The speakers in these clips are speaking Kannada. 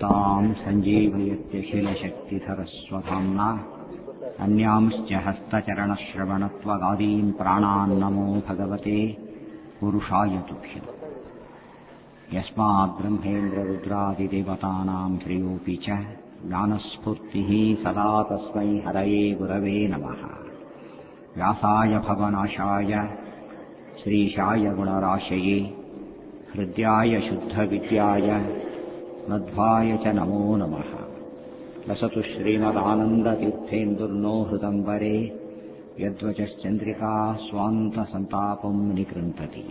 नित्यमच्युताम् सञ्जीवयत्यखिलशक्तिधरस्वधाम्ना अन्यांश्च हस्तचरणश्रवणत्वगादीन् प्राणान् नमो भगवते पुरुषाय तुभ्यम् यस्माद्ब्रह्मेन्द्ररुद्रादिदेवतानाम् श्रेयोऽपि च ज्ञानस्फूर्तिः सदा तस्मै हरये गुरवे नमः व्यासाय भवनाशाय श्रीशाय गुणराशये हृद्याय शुद्धविद्याय मध्वाय च नमो नमः लसतु श्रीमदानन्दतीर्थेन्दुर्नो हृदम्बरे यद्वचश्चन्द्रिका स्वान्तसन्तापम् निकृन्तति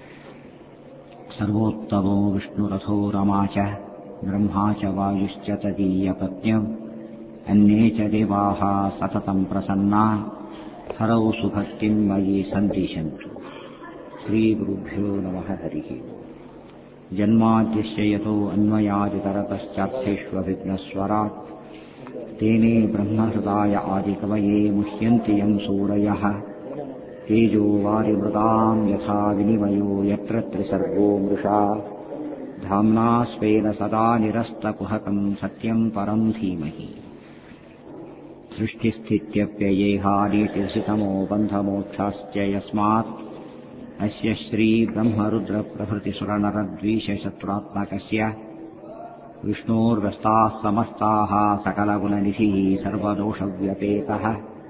सर्वोत्तमो विष्णुरथो रमा च ब्रह्मा च वायुश्च तदीयपत्न्यम् अन्ये च देवाः सततम् प्रसन्ना हरौ सुभक्तिम् मयि सन्दिशन्तु श्रीगुरुभ्यो नमः हरिः जन्माद्यस्य यतो अन्वयादितरतश्चार्थेष्वभिघ्नस्वराट् तेने ब्रह्महृदाय आदिकवये मुह्यन्ति यम् सूरयः तेजो वारिमृताम् यथा विनिमयो यत्र त्रिसर्गो मृषा धाम्ना स्वेन सदा निरस्तकुहकम् सत्यम् परम् धीमहि सृष्टिस्थित्यप्ययेहानीतिसितमो बन्धमोक्षाश्च यस्मात् अस्य श्रीब्रह्मरुद्रप्रभृतिसुरनरद्वीषशत्रुरात्मकस्य विष्णोर्व्यस्ताः समस्ताः सकलगुणनिधिः सर्वदोषव्यपेतः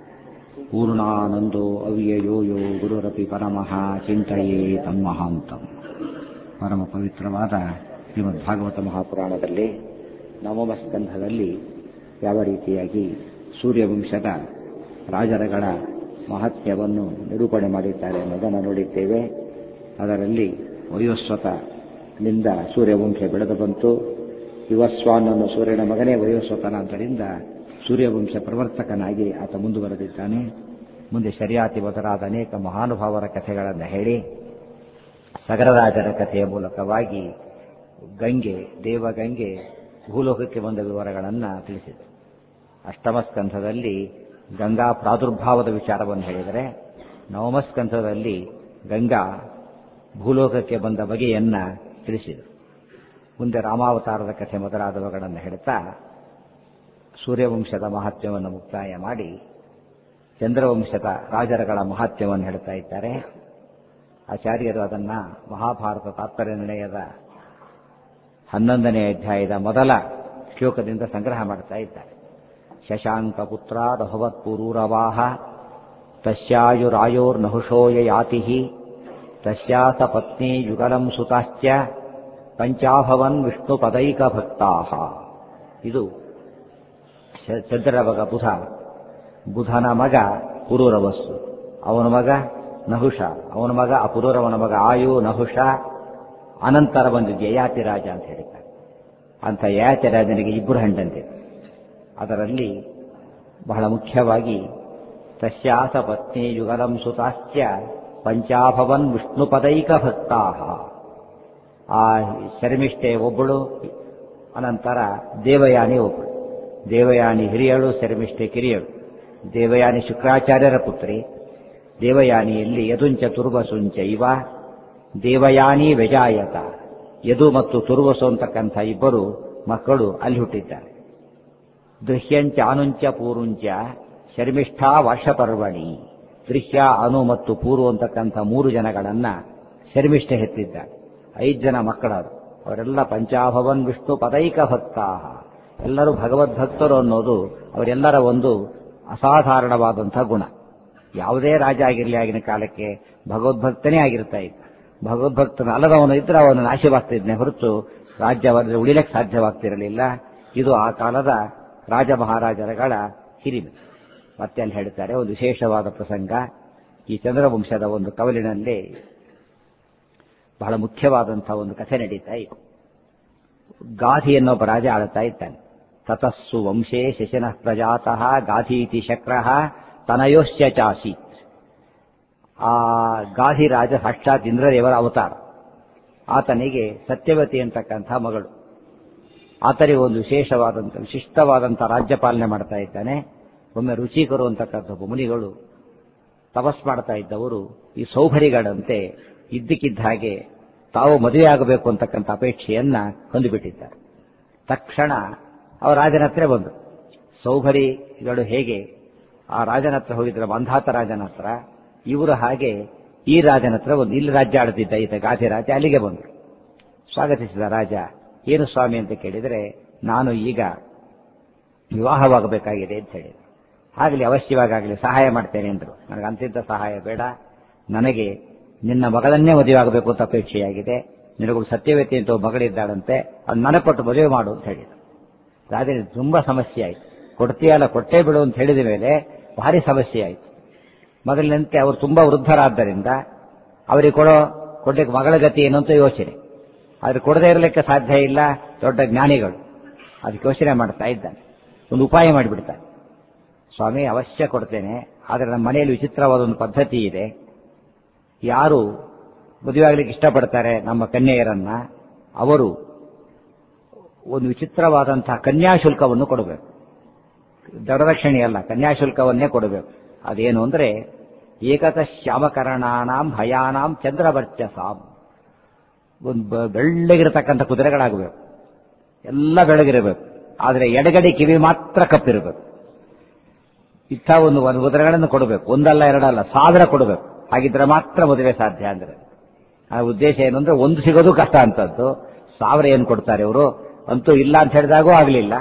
पूर्णानन्दो अव्ययो यो ಗುರುರಪಿ ಪರಮಃ ಚಿಂತೆಯೇ ತಮ್ಮಹಾಂತಂ ಪರಮ ಪವಿತ್ರವಾದ ಶ್ರೀಮದ್ ಭಾಗವತ ಮಹಾಪುರಾಣದಲ್ಲಿ ನವಮ ಸ್ಕಂಧದಲ್ಲಿ ಯಾವ ರೀತಿಯಾಗಿ ಸೂರ್ಯವಂಶದ ರಾಜರಗಳ ಮಹಾತ್ಮ್ಯವನ್ನು ನಿರೂಪಣೆ ಮಾಡಿದ್ದಾರೆ ಅನ್ನೋದನ್ನು ನೋಡಿದ್ದೇವೆ ಅದರಲ್ಲಿ ವಯೋಸ್ವತನಿಂದ ಸೂರ್ಯವಂಶ ಬೆಳೆದು ಬಂತು ಯುವಸ್ವಾನನ್ನು ಸೂರ್ಯನ ಮಗನೇ ವಯೋಸ್ವತನಾದ್ದರಿಂದ ಸೂರ್ಯವಂಶ ಪ್ರವರ್ತಕನಾಗಿ ಆತ ಮುಂದುವರೆದಿದ್ದಾನೆ ಮುಂದೆ ಶರಿಯಾತಿ ಮೊದಲಾದ ಅನೇಕ ಮಹಾನುಭಾವರ ಕಥೆಗಳನ್ನು ಹೇಳಿ ಸಗರರಾಜರ ಕಥೆಯ ಮೂಲಕವಾಗಿ ಗಂಗೆ ದೇವಗಂಗೆ ಭೂಲೋಕಕ್ಕೆ ಬಂದ ವಿವರಗಳನ್ನು ತಿಳಿಸಿದೆ ಅಷ್ಟಮ ಸ್ಕಂಧದಲ್ಲಿ ಗಂಗಾ ಪ್ರಾದುರ್ಭಾವದ ವಿಚಾರವನ್ನು ಹೇಳಿದರೆ ನವಮ ಸ್ಕಂಧದಲ್ಲಿ ಗಂಗಾ ಭೂಲೋಕಕ್ಕೆ ಬಂದ ಬಗೆಯನ್ನ ತಿಳಿಸಿದರು ಮುಂದೆ ರಾಮಾವತಾರದ ಕಥೆ ಮೊದಲಾದವುಗಳನ್ನು ಹೇಳ್ತಾ ಸೂರ್ಯವಂಶದ ಮಹತ್ವವನ್ನು ಮುಕ್ತಾಯ ಮಾಡಿ ಚಂದ್ರವಂಶದ ರಾಜರಗಳ ಮಹತ್ವವನ್ನು ಹೇಳ್ತಾ ಇದ್ದಾರೆ ಆಚಾರ್ಯರು ಅದನ್ನ ಮಹಾಭಾರತ ತಾತ್ಪರ್ಯ ನಿರ್ಣಯದ ಹನ್ನೊಂದನೇ ಅಧ್ಯಾಯದ ಮೊದಲ ಶ್ಲೋಕದಿಂದ ಸಂಗ್ರಹ ಮಾಡ್ತಾ ಇದ್ದಾರೆ ಶಶಾಂಕ ಪುತ್ರಾದಭವತ್ಪುರೂರವಾಹ ತಸ್ಯಾಯುರಾಯೋರ್ನಹುಷೋಯ ಯಾತಿ ತಸ್ಯಾಸ ಪತ್ನಿ ಯುಗಲಂ ಸುತಾಶ್ಚ ಪಂಚಾಭವನ್ ವಿಷ್ಣು ಪದೈಕ ಭಕ್ತಾ ಇದು ಚಂದ್ರನ ಮಗ ಬುಧ ಬುಧನ ಮಗ ಪುರೂರವಸ್ಸು ಅವನ ಮಗ ನಹುಷ ಅವನ ಮಗ ಆ ಪುರೂರವನ ಮಗ ಆಯು ನಹುಷ ಅನಂತರ ಬಂದಿದ್ದು ಯಯಾತಿ ರಾಜ ಅಂತ ಹೇಳಿದ್ದಾರೆ ಅಂತ ಯಯಾತಿ ರಾಜನಿಗೆ ಇಬ್ಬರು ಹೆಂಡಂತೆ ಅದರಲ್ಲಿ ಬಹಳ ಮುಖ್ಯವಾಗಿ ತಸ್ಯಾಸ ಪತ್ನಿ ಯುಗಲಂ ಸುತಾಶ್ಚ ಪಂಚಾಭವನ್ ವಿಷ್ಣು ಪದೈಕ ಭಕ್ತಾ ಆ ಶರ್ಮಿಷ್ಠೆ ಒಬ್ಬಳು ಅನಂತರ ದೇವಯಾನಿ ಒಬ್ಬಳು ದೇವಯಾನಿ ಹಿರಿಯಳು ಶರ್ಮಿಷ್ಠೆ ಕಿರಿಯಳು ದೇವಯಾನಿ ಶುಕ್ರಾಚಾರ್ಯರ ಪುತ್ರಿ ದೇವಯಾನಿಯಲ್ಲಿ ಯದುಂಚ ತುರ್ವಸುಂಚ ಇವ ದೇವಯಾನಿ ವ್ಯಜಾಯತ ಯದು ಮತ್ತು ತುರ್ವಸು ಅಂತಕ್ಕಂಥ ಇಬ್ಬರು ಮಕ್ಕಳು ಅಲ್ಲಿ ಹುಟ್ಟಿದ್ದಾರೆ ದೃಶ್ಯಂಚ ಅನುಂಚ ಪೂರುಂಚ ಶರ್ಮಿಷ್ಠಾ ವರ್ಷಪರ್ವಣಿ ದೃಶ್ಯ ಅನು ಮತ್ತು ಪೂರು ಅಂತಕ್ಕಂಥ ಮೂರು ಜನಗಳನ್ನ ಶರ್ಮಿಷ್ಠ ಹೆತ್ತಿದ್ದಾರೆ ಐದು ಜನ ಮಕ್ಕಳರು ಅವರೆಲ್ಲ ಪಂಚಾಭವನ್ ವಿಷ್ಣು ಪದೈಕ ಭಕ್ತಾ ಎಲ್ಲರೂ ಭಗವದ್ಭಕ್ತರು ಅನ್ನೋದು ಅವರೆಲ್ಲರ ಒಂದು ಅಸಾಧಾರಣವಾದಂಥ ಗುಣ ಯಾವುದೇ ರಾಜ ಆಗಿರಲಿ ಆಗಿನ ಕಾಲಕ್ಕೆ ಭಗವದ್ಭಕ್ತನೇ ಆಗಿರ್ತಾ ಇದ್ದ ಭಗವದ್ಭಕ್ತನ ಅಲ್ಲದವನು ಇದ್ರೆ ಅವನು ನಾಶವಾಗ್ತಿದ್ನೆ ಹೊರತು ರಾಜ್ಯವನ್ನು ಉಳಿಲಕ್ಕೆ ಸಾಧ್ಯವಾಗ್ತಿರಲಿಲ್ಲ ಇದು ಆ ಕಾಲದ ರಾಜ ಮಹಾರಾಜರಗಳ ಹಿರಿಮೆ ಮತ್ತೆ ಅಲ್ಲಿ ಹೇಳ್ತಾರೆ ಒಂದು ವಿಶೇಷವಾದ ಪ್ರಸಂಗ ಈ ಚಂದ್ರವಂಶದ ಒಂದು ಕವಲಿನಲ್ಲಿ ಬಹಳ ಮುಖ್ಯವಾದಂತಹ ಒಂದು ಕಥೆ ನಡೀತಾ ಇದೆ ಗಾಧಿ ಎನ್ನೊಬ್ಬ ರಾಜ ಆಳುತ್ತಾ ಇದ್ದಾನೆ ತತಸ್ಸು ವಂಶೇ ಶಶನ ಪ್ರಜಾತಃ ಗಾಧೀತಿ ಶಕ್ರ ತನಯೋಶ್ಯ ಚಾಸೀತ್ ಆ ಗಾಧಿ ರಾಜ ಸಾಕ್ಷಾತ್ ಇಂದ್ರದೇವರ ಅವತಾರ ಆತನಿಗೆ ಸತ್ಯವತಿ ಅಂತಕ್ಕಂಥ ಮಗಳು ಆತನಿಗೆ ಒಂದು ವಿಶೇಷವಾದಂಥ ವಿಶಿಷ್ಟವಾದಂಥ ರಾಜ್ಯಪಾಲನೆ ಮಾಡ್ತಾ ಇದ್ದಾನೆ ಒಮ್ಮೆ ರುಚಿಕರು ಅಂತಕ್ಕಂಥ ಒಬ್ಬ ಮುನಿಗಳು ತಪಸ್ ಮಾಡ್ತಾ ಇದ್ದವರು ಈ ಸೌಭರಿಗಳಂತೆ ಇದ್ದಕ್ಕಿದ್ದ ಹಾಗೆ ತಾವು ಮದುವೆಯಾಗಬೇಕು ಅಂತಕ್ಕಂಥ ಅಪೇಕ್ಷೆಯನ್ನ ಹೊಂದಿಬಿಟ್ಟಿದ್ದಾರೆ ತಕ್ಷಣ ಅವ್ರ ರಾಜನ ಹತ್ರ ಬಂದರು ಸೌಭರಿಗಳು ಹೇಗೆ ಆ ರಾಜನ ಹತ್ರ ಹೋಗಿದ್ರು ಮಂಧಾತ ರಾಜನ ಹತ್ರ ಇವರು ಹಾಗೆ ಈ ರಾಜನ ಹತ್ರ ಒಂದು ಇಲ್ಲಿ ರಾಜ್ಯ ಆಡ್ತಿದ್ದ ಈತ ಗಾಧಿ ರಾಜ ಅಲ್ಲಿಗೆ ಬಂದರು ಸ್ವಾಗತಿಸಿದ ರಾಜ ಏನು ಸ್ವಾಮಿ ಅಂತ ಕೇಳಿದರೆ ನಾನು ಈಗ ವಿವಾಹವಾಗಬೇಕಾಗಿದೆ ಅಂತ ಹೇಳಿದರು ಆಗಲಿ ಅವಶ್ಯವಾಗಲಿ ಸಹಾಯ ಮಾಡ್ತೇನೆ ಎಂದರು ನನಗೆ ಅಂತಿದ್ದ ಸಹಾಯ ಬೇಡ ನನಗೆ ನಿನ್ನ ಮಗಳನ್ನೇ ಮದುವೆ ಆಗಬೇಕು ಅಂತ ಅಪೇಕ್ಷೆಯಾಗಿದೆ ನಿನಗೊಂದು ಸತ್ಯವತಿ ಅಂತ ಒಬ್ಬ ಮಗಳಿದ್ದಾಳಂತೆ ಅದು ನನಪಟ್ಟು ಮದುವೆ ಮಾಡು ಅಂತ ಹೇಳಿದರು ರಾಜನಿಗೆ ತುಂಬಾ ಸಮಸ್ಯೆ ಆಯಿತು ಕೊಡ್ತೀಯಲ್ಲ ಕೊಟ್ಟೇ ಬಿಡು ಅಂತ ಹೇಳಿದ ಮೇಲೆ ಭಾರಿ ಸಮಸ್ಯೆ ಆಯಿತು ಮೊದಲಿನಂತೆ ಅವರು ತುಂಬಾ ವೃದ್ಧರಾದ್ದರಿಂದ ಅವರಿಗೆ ಕೊಡೋ ಕೊಡ್ಲಿಕ್ಕೆ ಮಗಳ ಗತಿ ಏನು ಅಂತ ಯೋಚನೆ ಆದ್ರೆ ಕೊಡದೇ ಇರಲಿಕ್ಕೆ ಸಾಧ್ಯ ಇಲ್ಲ ದೊಡ್ಡ ಜ್ಞಾನಿಗಳು ಅದಕ್ಕೆ ಯೋಚನೆ ಮಾಡ್ತಾ ಇದ್ದಾನೆ ಒಂದು ಉಪಾಯ ಮಾಡಿಬಿಡ್ತಾನೆ ಸ್ವಾಮಿ ಅವಶ್ಯ ಕೊಡ್ತೇನೆ ಆದರೆ ನಮ್ಮ ಮನೆಯಲ್ಲಿ ವಿಚಿತ್ರವಾದ ಒಂದು ಪದ್ಧತಿ ಇದೆ ಯಾರು ಮದುವೆ ಆಗ್ಲಿಕ್ಕೆ ಇಷ್ಟಪಡ್ತಾರೆ ನಮ್ಮ ಕನ್ಯೆಯರನ್ನ ಅವರು ಒಂದು ವಿಚಿತ್ರವಾದಂತಹ ಕನ್ಯಾಶುಲ್ಕವನ್ನು ಕೊಡಬೇಕು ದಡದಕ್ಷಿಣೆ ಅಲ್ಲ ಕನ್ಯಾಶುಲ್ಕವನ್ನೇ ಕೊಡಬೇಕು ಅದೇನು ಅಂದ್ರೆ ಏಕತ ಶ್ಯಾಮಕರಣಾನಾಂ ಭಯಾನಾಂ ಚಂದ್ರವರ್ಚಸಾಂ ಒಂದು ಬ- ಬೆಳ್ಳಗಿರತಕ್ಕಂಥ ಕುದುರೆಗಳಾಗಬೇಕು ಎಲ್ಲ ಬೆಳಗಿರಬೇಕು ಆದರೆ ಎಡಗಡೆ ಕಿವಿ ಮಾತ್ರ ಕಪ್ಪಿರಬೇಕು ಇಂಥ ಒಂದು ಒಂದು ಕುದುರೆಗಳನ್ನು ಕೊಡಬೇಕು ಒಂದಲ್ಲ ಎರಡಲ್ಲ ಸಾವಿರ ಕೊಡಬೇಕು ಹಾಗಿದ್ರೆ ಮಾತ್ರ ಮದುವೆ ಸಾಧ್ಯ ಅಂದ್ರೆ ಆ ಉದ್ದೇಶ ಏನು ಅಂದ್ರೆ ಒಂದು ಸಿಗೋದು ಕಷ್ಟ ಅಂತದ್ದು ಸಾವಿರ ಏನು ಕೊಡ್ತಾರೆ ಇವರು ಅಂತೂ ಇಲ್ಲ ಅಂತ ಹೇಳಿದಾಗೂ ಆಗಲಿಲ್ಲ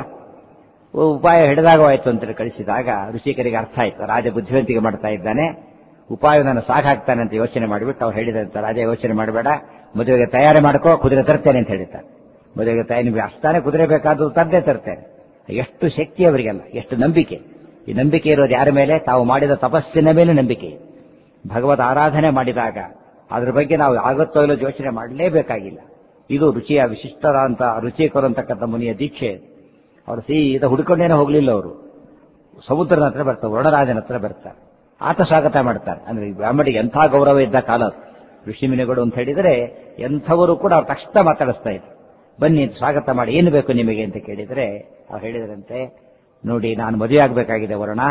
ಉಪಾಯ ಹಿಡಿದಾಗ ಆಯ್ತು ಅಂತ ಕಳಿಸಿದಾಗ ಋಷಿಕರಿಗೆ ಅರ್ಥ ಆಯ್ತು ರಾಜ ಬುದ್ಧಿವಂತಿಕೆ ಮಾಡ್ತಾ ಇದ್ದಾನೆ ಉಪಾಯವನ್ನು ಸಾಕಾಗ್ತಾನೆ ಅಂತ ಯೋಚನೆ ಮಾಡಿಬಿಟ್ಟು ಅವ್ರು ಹೇಳಿದಂತ ರಾಜ ಯೋಚನೆ ಮಾಡಬೇಡ ಮದುವೆಗೆ ತಯಾರಿ ಮಾಡ್ಕೋ ಕುದುರೆ ತರ್ತೇನೆ ಅಂತ ಹೇಳಿದ್ದಾರೆ ಮದುವೆಗೆ ತಯಾರಿ ನಿಮಗೆ ಅಷ್ಟಾನೆ ಕುದುರೆ ಬೇಕಾದ್ರೂ ತಂದೆ ತರ್ತೇನೆ ಎಷ್ಟು ಶಕ್ತಿ ಅವರಿಗೆಲ್ಲ ಎಷ್ಟು ನಂಬಿಕೆ ಈ ನಂಬಿಕೆ ಇರೋದು ಯಾರ ಮೇಲೆ ತಾವು ಮಾಡಿದ ತಪಸ್ಸಿನ ಮೇಲೆ ನಂಬಿಕೆ ಇದೆ. ಭಗವತ್ ಆರಾಧನೆ ಮಾಡಿದಾಗ ಅದ್ರ ಬಗ್ಗೆ ನಾವು ಆಗುತ್ತೋ ಇಲ್ಲೋ ಯೋಚನೆ ಮಾಡಲೇಬೇಕಾಗಿಲ್ಲ ಇದು ರುಚಿಯ ವಿಶಿಷ್ಟರಾದಂತ ರುಚಿಕರು ಅಂತಕ್ಕಂಥ ಮುನಿಯ ದೀಕ್ಷೆ ಅವರು ಸೀದಾ ಹುಡುಕೊಂಡೇನೆ ಹೋಗ್ಲಿಲ್ಲ ಅವರು ಸಮುದ್ರದ ಹತ್ರ ಬರ್ತಾರೆ ವರ್ಣರಾಜನ ಹತ್ರ ಬರ್ತಾರೆ ಆತ ಸ್ವಾಗತ ಮಾಡ್ತಾರೆ ಅಂದ್ರೆ ಈ ಬ್ರಾಹ್ಮಣಿಗೆ ಎಂಥ ಗೌರವ ಇದ್ದ ಕಾಲ ಅದು. ಋಷಿಮುನಿಗಳು ಅಂತ ಹೇಳಿದರೆ ಎಂಥವರು ಕೂಡ ಅವ್ರು ತಕ್ಷಣ ಮಾತಾಡಿಸ್ತಾ ಇದ್ರು ಬನ್ನಿ ಸ್ವಾಗತ ಮಾಡಿ ಏನು ಬೇಕು ನಿಮಗೆ ಅಂತ ಕೇಳಿದರೆ ಅವ್ರು ಹೇಳಿದ್ರಂತೆ ನೋಡಿ ನಾನು ಮದುವೆ ಆಗಬೇಕಾಗಿದೆ ವರ್ಣ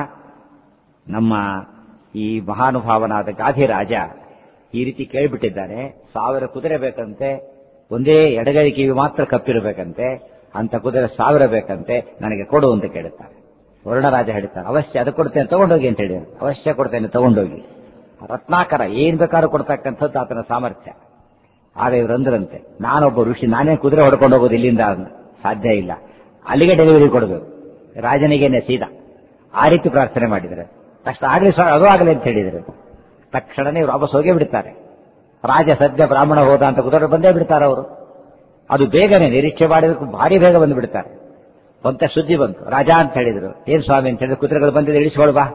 ನಮ್ಮ ಈ ಮಹಾನುಭಾವನಾದ ಗಾಧಿ ರಾಜ ಈ ರೀತಿ ಕೇಳಿಬಿಟ್ಟಿದ್ದಾನೆ ಸಾವಿರ ಕುದುರೆ ಬೇಕಂತೆ ಒಂದೇ ಎಡಗೈ ಕಿವಿ ಮಾತ್ರ ಕಪ್ಪಿರಬೇಕಂತೆ ಅಂತ ಕುದುರೆ ಸಾವಿರ ಬೇಕಂತೆ ನನಗೆ ಕೊಡು ಅಂತ ಕೇಳುತ್ತಾರೆ ವರ್ಣರಾಜ ಹೇಳ್ತಾನೆ ಅವಶ್ಯ ಅದು ಕೊಡ್ತೇನೆ ತಗೊಂಡೋಗಿ ಅಂತ ಹೇಳಿ ಅವಶ್ಯ ಕೊಡ್ತೇನೆ ತಗೊಂಡೋಗಿ ರತ್ನಾಕರ ಏನ್ ಬೇಕಾದ್ರೂ ಕೊಡ್ತಕ್ಕಂಥದ್ದು ಆತನ ಸಾಮರ್ಥ್ಯ ಆಗ ಇವರಂದ್ರಂತೆ ನಾನೊಬ್ಬ ಋಷಿ ನಾನೇ ಕುದುರೆ ಹೊಡ್ಕೊಂಡು ಹೋಗೋದು ಇಲ್ಲಿಂದ ಅಂದ. ಸಾಧ್ಯ ಇಲ್ಲ ಅಲ್ಲಿಗೆ ಡೆಲಿವರಿ ಕೊಡಬೇಕು ರಾಜನಿಗೇನೆ ಸೀದಾ ಆ ರೀತಿ ಪ್ರಾರ್ಥನೆ ಮಾಡಿದರೆ ತಕ್ಷಣ ಆಗ್ಲಿ ಸ್ವಾಮಿ ಅದು ಆಗಲಿ ಅಂತ ಹೇಳಿದರು ತಕ್ಷಣನೇ ಇವರು ವಾಪಸ್ ಹೋಗೇ ಬಿಡ್ತಾರೆ ರಾಜ ಸದ್ಯ ಬ್ರಾಹ್ಮಣ ಹೋದ ಅಂತ ಕುದುರೆ ಬಂದೇ ಬಿಡ್ತಾರೆ ಅವರು ಅದು ಬೇಗನೆ ನಿರೀಕ್ಷೆ ಮಾಡಿದಕ್ಕೂ ಭಾರಿ ಬೇಗ ಬಂದು ಬಿಡ್ತಾರೆ ಒಂತ ಸುದ್ದಿ ಬಂತು ರಾಜ ಅಂತ ಹೇಳಿದ್ರು ಏನ್ ಸ್ವಾಮಿ ಅಂತ ಹೇಳಿದ್ರೆ ಕುದುರೆಗಳು ಬಂದಿದೆ ಇಳಿಸ್ಕೊಳ್ ಬಾ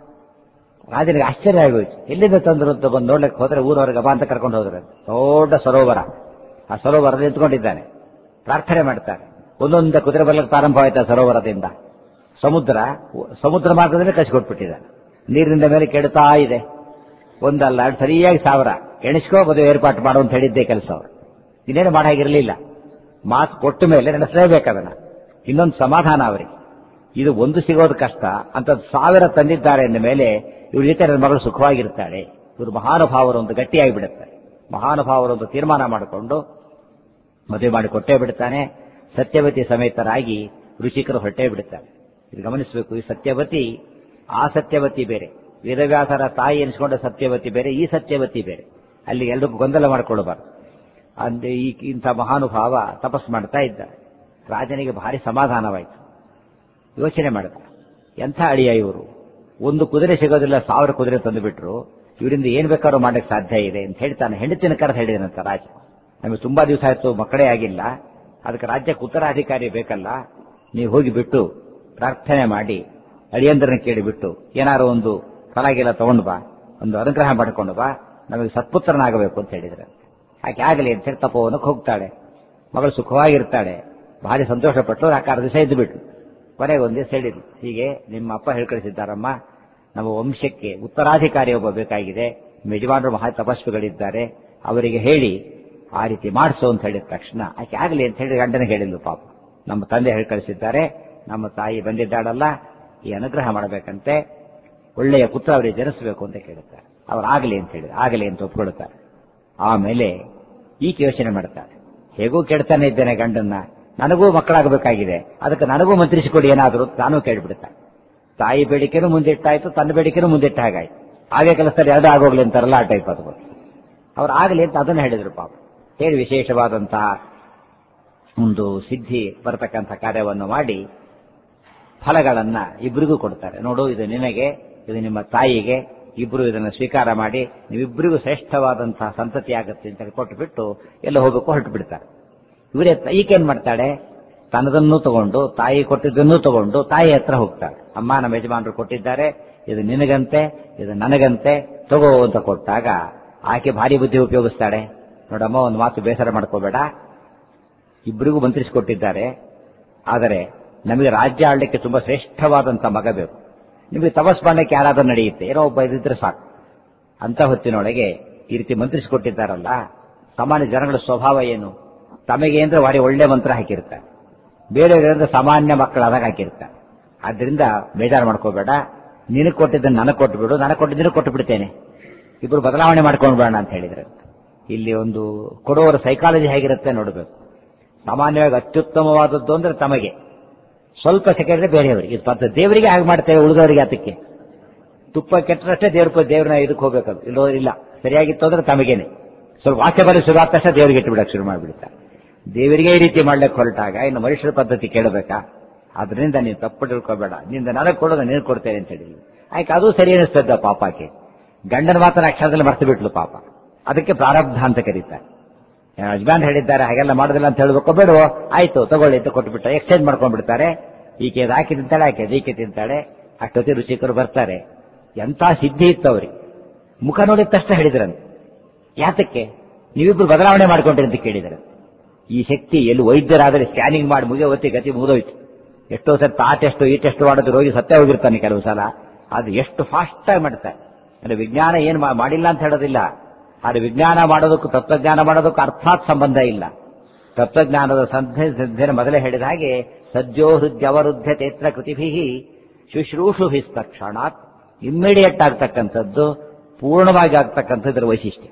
ರಾಜನಿಗೆ ಆಶ್ಚರ್ಯ ಆಗೋಯ್ತು ಎಲ್ಲಿಂದ ತಂದ್ರು ಅಂತ ಬಂದು ನೋಡ್ಲಿಕ್ಕೆ ಹೋದ್ರೆ ಊರವರೆಗೆ ಬಾ ಅಂತ ಕರ್ಕೊಂಡು ಹೋದ್ರೆ ದೊಡ್ಡ ಸರೋವರ ಆ ಸರೋವರ ನಿಂತ್ಕೊಂಡಿದ್ದಾನೆ ಪ್ರಾರ್ಥನೆ ಮಾಡ್ತಾರೆ ಒಂದೊಂದು ಕುದುರೆ ಬರ್ಲಿಕ್ಕೆ ಪ್ರಾರಂಭವಾಯ್ತು ಆ ಸರೋವರದಿಂದ ಸಮುದ್ರ ಸಮುದ್ರ ಮಾರ್ಗದಲ್ಲಿ ಕಸಿಕೊಟ್ಬಿಟ್ಟಿದ್ದಾನೆ ನೀರಿನಿಂದ ಮೇಲೆ ಕೆಡ್ತಾ ಇದೆ ಒಂದಲ್ಲ ಎರಡು ಸರಿಯಾಗಿ ಸಾವಿರ ಎಣಿಸ್ಕೋ ಮದುವೆ ಏರ್ಪಾಟು ಮಾಡು ಅಂತ ಹೇಳಿದ್ದೆ ಕೆಲಸ ಅವರು ಇನ್ನೇನು ಮಾಡಾಗಿರ್ಲಿಲ್ಲ ಮಾತು ಕೊಟ್ಟ ಮೇಲೆ ನಡೆಸಲೇಬೇಕದನ್ನ ಇನ್ನೊಂದು ಸಮಾಧಾನ ಅವರಿಗೆ ಇದು ಒಂದು ಸಿಗೋದು ಕಷ್ಟ ಅಂತ ಸಾವಿರ ತಂದಿದ್ದಾರೆ ಅಂದ ಮೇಲೆ ಇವ್ರ ಜೊತೆ ನನ್ನ ಮಗಳು ಸುಖವಾಗಿರ್ತಾಳೆ ಇವರು ಮಹಾನುಭಾವರು ಒಂದು ಗಟ್ಟಿಯಾಗಿ ಬಿಡುತ್ತಾರೆ ಮಹಾನುಭಾವರು ಒಂದು ತೀರ್ಮಾನ ಮಾಡಿಕೊಂಡು ಮದುವೆ ಮಾಡಿ ಕೊಟ್ಟೇ ಬಿಡ್ತಾನೆ ಸತ್ಯವತಿ ಸಮೇತರಾಗಿ ಋಷಿಕರು ಹೊರಟೇ ಬಿಡುತ್ತಾರೆ ಇದು ಗಮನಿಸಬೇಕು ಈ ಸತ್ಯವತಿ ಆ ಸತ್ಯವತಿ ಬೇರೆ ವೇದವ್ಯಾಸರ ತಾಯಿ ಎನಿಸಿಕೊಂಡ ಸತ್ಯವತಿ ಬೇರೆ ಈ ಸತ್ಯವತಿ ಬೇರೆ ಅಲ್ಲಿ ಎಲ್ರಿಗೂ ಗೊಂದಲ ಮಾಡಿಕೊಳ್ಳಬಾರದು ಅಂದ್ರೆ ಈ ಇಂಥ ಮಹಾನುಭಾವ ತಪಸ್ ಮಾಡ್ತಾ ಇದ್ದಾರೆ ರಾಜನಿಗೆ ಭಾರಿ ಸಮಾಧಾನವಾಯಿತು ಯೋಚನೆ ಮಾಡಿದ ಎಂಥ ಅಳಿಯ ಇವರು ಒಂದು ಕುದುರೆ ಸಿಗೋದಿಲ್ಲ ಸಾವಿರ ಕುದುರೆ ತಂದು ಬಿಟ್ರು ಇವರಿಂದ ಏನ್ ಬೇಕಾದ್ರೂ ಮಾಡಕ್ಕೆ ಸಾಧ್ಯ ಇದೆ ಅಂತ ಹೇಳ್ತಾನೆ ಹೆಂಡತಿನ ಕರೆದು ಹೇಳಿದನಂತ ರಾಜ ನಮಗೆ ತುಂಬಾ ದಿವಸ ಆಯ್ತು ಮಕ್ಕಳೇ ಆಗಿಲ್ಲ ಅದಕ್ಕೆ ರಾಜ್ಯಕ್ಕೆ ಉತ್ತರಾಧಿಕಾರಿ ಬೇಕಲ್ಲ ನೀವು ಹೋಗಿ ಬಿಟ್ಟು ಪ್ರಾರ್ಥನೆ ಮಾಡಿ ಅಳಿಯಂದ್ರನ್ನ ಕೇಳಿಬಿಟ್ಟು ಏನಾರು ಒಂದು ಫಲಾಗಿಲ್ಲ ತಗೊಂಡು ಬಾ ಒಂದು ಅನುಗ್ರಹ ಮಾಡಿಕೊಂಡು ಬಾ ನಮಗೆ ಸತ್ಪುತ್ರನಾಗಬೇಕು ಅಂತ ಹೇಳಿದ್ರೆ ಆಕೆ ಆಗಲಿ ಅಂತ ಹೇಳಿ ತಪೋವನಕ್ಕೆ ಹೋಗ್ತಾಳೆ ಮಗಳು ಸುಖವಾಗಿರ್ತಾಳೆ ಭಾರಿ ಸಂತೋಷಪಟ್ಟು ಆಕಾರ ದಿವಸ ಇದ್ದು ಬಿಟ್ಟು ಕೊನೆಗೆ ಒಂದೇ ಹೇಳಿದ್ರು ಹೀಗೆ ನಿಮ್ಮ ಅಪ್ಪ ಹೇಳ್ಕಳಿಸಿದ್ದಾರಮ್ಮ ನಮ್ಮ ವಂಶಕ್ಕೆ ಉತ್ತರಾಧಿಕಾರಿ ಒಬ್ಬ ಬೇಕಾಗಿದೆ ಯಜಮಾನರು ಮಹಾ ತಪಸ್ವಿಗಳಿದ್ದಾರೆ ಅವರಿಗೆ ಹೇಳಿ ಆ ರೀತಿ ಮಾಡಿಸು ಅಂತ ಹೇಳಿದ ತಕ್ಷಣ ಆಕೆ ಆಗಲಿ ಅಂತ ಹೇಳಿ ಗಂಡನ ಹೇಳಿದ್ಲು ಪಾಪ ನಮ್ಮ ತಂದೆ ಹೇಳಿ ಕಳಿಸಿದ್ದಾರೆ ನಮ್ಮ ತಾಯಿ ಬಂದಿದ್ದಾಳಲ್ಲ ಈ ಅನುಗ್ರಹ ಮಾಡಬೇಕಂತೆ ಒಳ್ಳೆಯ ಪುತ್ರ ಅವರಿಗೆ ಜನಿಸಬೇಕು ಅಂತ ಕೇಳುತ್ತಾರೆ ಅವ್ರು ಆಗಲಿ ಅಂತ ಹೇಳಿದ್ರು ಆಗಲಿ ಅಂತ ಒಪ್ಕೊಳ್ತಾರೆ ಆಮೇಲೆ ಈಕೆ ಯೋಚನೆ ಮಾಡ್ತಾಳೆ ಹೇಗೂ ಕೆಡ್ತಾನೆ ಇದ್ದೇನೆ ಗಂಡನ್ನ ನನಗೂ ಮಕ್ಕಳಾಗಬೇಕಾಗಿದೆ ಅದಕ್ಕೆ ನನಗೂ ಮಂತ್ರಿಸಿಕೊಡಿ ಏನಾದರೂ ತಾನೂ ಕೇಳ್ಬಿಡ್ತಾನೆ ತಾಯಿ ಬೇಡಿಕೆನೂ ಮುಂದಿಟ್ಟಾಯ್ತು ತನ್ನ ಬೇಡಿಕೆನೂ ಮುಂದಿಟ್ಟ ಹಾಗಾಯ್ತು ಹಾಗೆ ಕೆಲಸದಲ್ಲಿ ಎರಡು ಆಗೋಗ್ಲಿ ಅಂತಾರಲ್ಲ ಆ ಟೈಪ್ ಅದು ಅವ್ರು ಆಗಲಿ ಅಂತ ಅದನ್ನು ಹೇಳಿದ್ರು ಪಾಪ ಹೇಳಿ ವಿಶೇಷವಾದಂತಹ ಒಂದು ಸಿದ್ಧಿ ಬರತಕ್ಕಂಥ ಕಾರ್ಯವನ್ನು ಮಾಡಿ ಫಲಗಳನ್ನ ಇಬ್ಬರಿಗೂ ಕೊಡ್ತಾರೆ ನೋಡು ಇದು ನಿನಗೆ ಇದು ನಿಮ್ಮ ತಾಯಿಗೆ ಇಬ್ರು ಇದನ್ನು ಸ್ವೀಕಾರ ಮಾಡಿ ನೀವಿಬ್ಬರಿಗೂ ಶ್ರೇಷ್ಠವಾದಂತಹ ಸಂತತಿ ಆಗುತ್ತೆ ಅಂತ ಕೊಟ್ಟು ಬಿಟ್ಟು ಎಲ್ಲ ಹೋಗಬೇಕು ಹೊರಟು ಬಿಡ್ತಾರೆ ಇವರೇ ಈಗೇನ್ ಮಾಡ್ತಾಳೆ ತನ್ನದನ್ನೂ ತಗೊಂಡು ತಾಯಿ ಕೊಟ್ಟಿದ್ದನ್ನೂ ತಗೊಂಡು ತಾಯಿ ಹತ್ರ ಹೋಗ್ತಾಳೆ ಅಮ್ಮ ನಮ್ಮ ಯಜಮಾನರು ಕೊಟ್ಟಿದ್ದಾರೆ ಇದು ನಿನಗಂತೆ ಇದು ನನಗಂತೆ ತಗೋ ಅಂತ ಕೊಟ್ಟಾಗ ಆಕೆ ಭಾರಿ ಬುದ್ಧಿ ಉಪಯೋಗಿಸ್ತಾಳೆ ನೋಡಮ್ಮ ಒಂದು ಮಾತು ಬೇಸರ ಮಾಡ್ಕೋಬೇಡ ಇಬ್ಬರಿಗೂ ಮಂತ್ರಿಸಿಕೊಟ್ಟಿದ್ದಾರೆ ಆದರೆ ನಮಗೆ ರಾಜ್ಯ ಆಳ್ಲಿಕ್ಕೆ ತುಂಬಾ ಶ್ರೇಷ್ಠವಾದಂತ ಮಗ ಬೇಕು ನಿಮಗೆ ತಪಸ್ ಮಾಡಲಿಕ್ಕೆ ಯಾರಾದ್ರೂ ನಡೆಯುತ್ತೆ ಏನೋ ಒಬ್ಬ ಇದ್ದಿದ್ರೆ ಸಾಕು ಅಂತ ಹೊತ್ತಿನೊಳಗೆ ಈ ರೀತಿ ಮಂತ್ರಿಸಿಕೊಟ್ಟಿದ್ದಾರಲ್ಲ ಸಾಮಾನ್ಯ ಜನಗಳ ಸ್ವಭಾವ ಏನು ತಮಗೆ ಅಂದ್ರೆ ಭಾರಿ ಒಳ್ಳೆ ಮಂತ್ರ ಹಾಕಿರ್ತಾರೆ ಬೇರೆಯವರಿಂದ ಸಾಮಾನ್ಯ ಮಕ್ಕಳಾದಾಗ ಹಾಕಿರ್ತಾರೆ ಆದ್ರಿಂದ ಬೇಜಾರು ಮಾಡ್ಕೋಬೇಡ ನಿನಗೆ ಕೊಟ್ಟಿದ್ದನ್ನು ನನಗೆ ಕೊಟ್ಟು ಬಿಡು ನನಗೆ ಕೊಟ್ಟಿದ್ದನ್ನು ಕೊಟ್ಟು ಬಿಡ್ತೇನೆ ಇಬ್ರು ಬದಲಾವಣೆ ಮಾಡ್ಕೊಂಡು ಬೇಡ ಅಂತ ಹೇಳಿದ್ರೆ ಇಲ್ಲಿ ಒಂದು ಕೊಡುವವರ ಸೈಕಾಲಜಿ ಹೇಗಿರುತ್ತೆ ನೋಡಬೇಕು ಸಾಮಾನ್ಯವಾಗಿ ಅತ್ಯುತ್ತಮವಾದದ್ದು ಅಂದ್ರೆ ತಮಗೆ ಸ್ವಲ್ಪ ಸೆಕೆಂಡ್ರೆ ಬೇರೆಯವರಿಗೆ ಇದು ಪದ್ಧ ದೇವರಿಗೆ ಹಾಗೆ ಮಾಡ್ತೇವೆ ಉಳಿದವರಿಗೆ ಅದಕ್ಕೆ ತುಪ್ಪ ಕೆಟ್ಟರಷ್ಟೇ ದೇವ್ರ ದೇವ್ರನ್ನ ಇದಕ್ಕೆ ಹೋಗ್ಬೇಕದು ಇಲ್ಲೋ ಇಲ್ಲ ಸರಿಯಾಗಿತ್ತು ಅಂದ್ರೆ ತಮಗೇನೆ ಸ್ವಲ್ಪ ವಾಕ್ಯ ಬರಲಿ ಶುರು ಆದ ತಕ್ಷಣ ದೇವರಿಗೆ ಇಟ್ಟು ಬಿಡಕ್ಕೆ ಶುರು ಮಾಡಿಬಿಡ್ತಾರೆ ದೇವರಿಗೆ ಈ ರೀತಿ ಮಾಡ್ಲಿಕ್ಕೆ ಹೊರಟಾಗ ಇನ್ನು ಮನುಷ್ಯರ ಪದ್ಧತಿ ಕೇಳಬೇಕಾ ಅದರಿಂದ ನೀನು ತಪ್ಪು ತಿಳ್ಕೋಬೇಡ ನಿಂದ ನನಗೆ ಕೊಡೋದು ನೀನು ಕೊಡ್ತೇನೆ ಅಂತ ಹೇಳಿ ಆಯ್ಕೆ ಅದು ಸರಿ ಅನಿಸ್ತದ ಪಾಪಕ್ಕೆ ಗಂಡನ ಮಾತ್ರ ಅಕ್ಷರದಲ್ಲಿ ಮರ್ತು ಬಿಟ್ಲು ಪಾಪ ಅದಕ್ಕೆ ಪ್ರಾರಬ್ಧ ಅಂತ ಕರೀತಾರೆ ಯಜಮಾನ್ ಹೇಳಿದ್ದಾರೆ ಹಾಗೆಲ್ಲ ಮಾಡೋದಿಲ್ಲ ಅಂತ ಹೇಳ್ಬೇಕು ಬೇಡವೋ ಆಯ್ತು ತಗೊಳ್ಳಿ ಅಂತ ಕೊಟ್ಬಿಟ್ಟು ಎಕ್ಸ್ಚೇಂಜ್ ಮಾಡ್ಕೊಂಡ್ಬಿಡ್ತಾರೆ ಈಕೆ ಅದು ಆಕೆ ತಿಂತಾಳೆ ಆಕೆ ಈಕೆ ತಿಂತಾಳೆ ಅಷ್ಟೊತ್ತಿ ರುಚಿಕರು ಬರ್ತಾರೆ ಎಂತ ಸಿದ್ಧಿ ಇತ್ತು ಅವ್ರಿಗೆ ಮುಖ ನೋಡಿದ ತಕ್ಷಣ ಹೇಳಿದ್ರಂತೆ ಯಾತಕ್ಕೆ ನೀವಿಬ್ರು ಬದಲಾವಣೆ ಮಾಡ್ಕೊಂಡ್ರಿ ಅಂತ ಕೇಳಿದ್ರೆ ಈ ಶಕ್ತಿ ಎಲ್ಲಿ ವೈದ್ಯರಾದರೆ ಸ್ಕ್ಯಾನಿಂಗ್ ಮಾಡಿ ಮುಗಿಯೋ ಹೊತ್ತಿ ಗತಿ ಮುಗಿದೋಯ್ತು ಎಷ್ಟೋ ಸರ್ ಆ ಟೆಸ್ಟ್ ಈ ಟೆಸ್ಟ್ ಮಾಡೋದು ರೋಗಿ ಸತ್ಯ ಹೋಗಿರ್ತಾನೆ ಕೆಲವು ಸಲ ಅದು ಎಷ್ಟು ಫಾಸ್ಟ್ ಆಗಿ ಮಾಡ್ತಾರೆ ಅಂದ್ರೆ ವಿಜ್ಞಾನ ಏನು ಮಾಡಿಲ್ಲ ಅಂತ ಹೇಳೋದಿಲ್ಲ ಆದರೆ ವಿಜ್ಞಾನ ಮಾಡೋದಕ್ಕೂ ತತ್ವಜ್ಞಾನ ಮಾಡೋದಕ್ಕೂ ಅರ್ಥಾತ್ ಸಂಬಂಧ ಇಲ್ಲ ತತ್ವಜ್ಞಾನದ ಸಂಧ್ಯೆ ಮೊದಲೇ ಹೇಳಿದ ಹಾಗೆ ಸದ್ಯೋ ಹೃದಯವರುದ್ಧ ತೇತ್ರ ಕೃತಿಭಿ ಶುಶ್ರೂಷು ತಕ್ಷಣಾತ್ ಇಮ್ಮಿಡಿಯೇಟ್ ಆಗ್ತಕ್ಕಂಥದ್ದು ಪೂರ್ಣವಾಗಿ ಆಗ್ತಕ್ಕಂಥದ್ರ ವೈಶಿಷ್ಟ್ಯ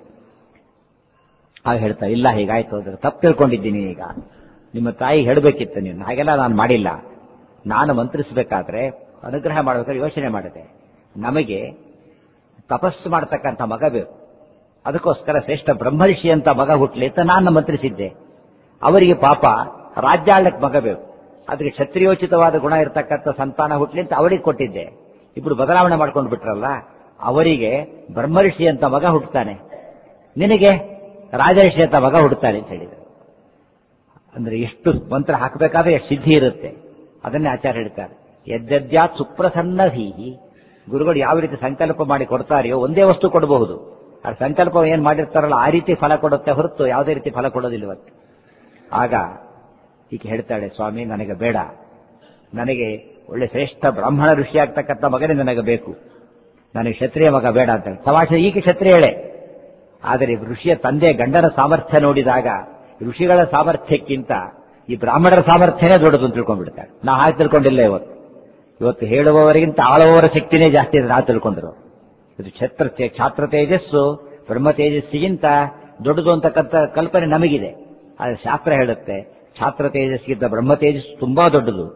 ಆಗ ಹೇಳ್ತಾ ಇಲ್ಲ ಹೀಗಾಯ್ತು ಅಂದ್ರೆ ತಪ್ಪು ತಿಳ್ಕೊಂಡಿದ್ದೀನಿ ಈಗ ನಿಮ್ಮ ತಾಯಿ ಹೇಳಬೇಕಿತ್ತು ನೀನು ಹಾಗೆಲ್ಲ ನಾನು ಮಾಡಿಲ್ಲ ನಾನು ಮಂತ್ರಿಸಬೇಕಾದ್ರೆ ಅನುಗ್ರಹ ಮಾಡಬೇಕಾದ್ರೆ ಯೋಚನೆ ಮಾಡಿದೆ ನಮಗೆ ತಪಸ್ಸು ಮಾಡತಕ್ಕಂಥ ಮಗ ಬೇಕು ಅದಕ್ಕೋಸ್ಕರ ಶ್ರೇಷ್ಠ ಬ್ರಹ್ಮರ್ಷಿ ಅಂತ ಮಗ ಹುಟ್ಲಿ ಅಂತ ನಾನು ಮಂತ್ರಿಸಿದ್ದೆ ಅವರಿಗೆ ಪಾಪ ರಾಜ್ಯಾಳಕ್ಕೆ ಮಗ ಬೇಕು ಅದಕ್ಕೆ ಕ್ಷತ್ರಿಯೋಚಿತವಾದ ಗುಣ ಇರತಕ್ಕಂಥ ಸಂತಾನ ಹುಟ್ಲಿ ಅಂತ ಅವರಿಗೆ ಕೊಟ್ಟಿದ್ದೆ ಇಬ್ರು ಬದಲಾವಣೆ ಮಾಡ್ಕೊಂಡು ಬಿಟ್ರಲ್ಲ ಅವರಿಗೆ ಬ್ರಹ್ಮರ್ಷಿ ಅಂತ ಮಗ ಹುಟ್ಟುತ್ತಾನೆ ನಿನಗೆ ರಾಜರ್ಷಿ ಅಂತ ಮಗ ಹುಟ್ಟುತ್ತಾನೆ ಅಂತ ಹೇಳಿದರು ಅಂದ್ರೆ ಎಷ್ಟು ಮಂತ್ರ ಹಾಕಬೇಕಾದ್ರೆ ಎಷ್ಟು ಸಿದ್ಧಿ ಇರುತ್ತೆ ಅದನ್ನೇ ಆಚಾರ್ಯ ಹೇಳ್ತಾರೆ ಯದ್ಯದ್ಯಾತ್ ಸುಪ್ರಸನ್ನಧೀಹಿ ಗುರುಗಳು ಯಾವ ರೀತಿ ಸಂಕಲ್ಪ ಮಾಡಿ ಕೊಡ್ತಾರೆಯೋ ಒಂದೇ ವಸ್ತು ಕೊಡಬಹುದು ಆ ಸಂಕಲ್ಪ ಏನ್ ಮಾಡಿರ್ತಾರಲ್ಲ ಆ ರೀತಿ ಫಲ ಕೊಡುತ್ತೆ ಹೊರತು ಯಾವುದೇ ರೀತಿ ಫಲ ಕೊಡೋದಿಲ್ವತ್ತು ಆಗ ಈಗ ಹೇಳ್ತಾಳೆ ಸ್ವಾಮಿ ನನಗೆ ಬೇಡ ನನಗೆ ಒಳ್ಳೆ ಶ್ರೇಷ್ಠ ಬ್ರಾಹ್ಮಣ ಋಷಿ ಆಗ್ತಕ್ಕಂಥ ಮಗನೇ ನನಗೆ ಬೇಕು ನನಗೆ ಕ್ಷತ್ರಿಯ ಮಗ ಬೇಡ ಅಂತ ತಮಾಷೆ ಈಗ ಕ್ಷತ್ರಿಯಳೆ ಆದರೆ ಋಷಿಯ ತಂದೆ ಗಂಡನ ಸಾಮರ್ಥ್ಯ ನೋಡಿದಾಗ ಋಷಿಗಳ ಸಾಮರ್ಥ್ಯಕ್ಕಿಂತ ಈ ಬ್ರಾಹ್ಮಣರ ಸಾಮರ್ಥ್ಯನೇ ದೊಡ್ಡದು ಅಂತ ತಿಳ್ಕೊಂಡ್ಬಿಡ್ತಾರೆ ನಾ ಹಾಗೆ ತಿಳ್ಕೊಂಡಿಲ್ಲ ಇವತ್ತು ಇವತ್ತು ಹೇಳುವವರಿಗಿಂತ ಆಳುವವರ ಶಕ್ತಿನೇ ಜಾಸ್ತಿ ಇದೆ ನಾವು ತಿಳ್ಕೊಂಡ್ರು ಇದು ಛತ್ರ ಛಾತ್ರ ತೇಜಸ್ಸು ಬ್ರಹ್ಮ ತೇಜಸ್ಸಿಗಿಂತ ದೊಡ್ಡದು ಅಂತಕ್ಕಂಥ ಕಲ್ಪನೆ ನಮಗಿದೆ ಆದರೆ ಶಾಸ್ತ್ರ ಹೇಳುತ್ತೆ ಛಾತ್ರ ತೇಜಸ್ಸಿಗಿಂತ ಬ್ರಹ್ಮ ತೇಜಸ್ಸು ತುಂಬಾ ದೊಡ್ಡದು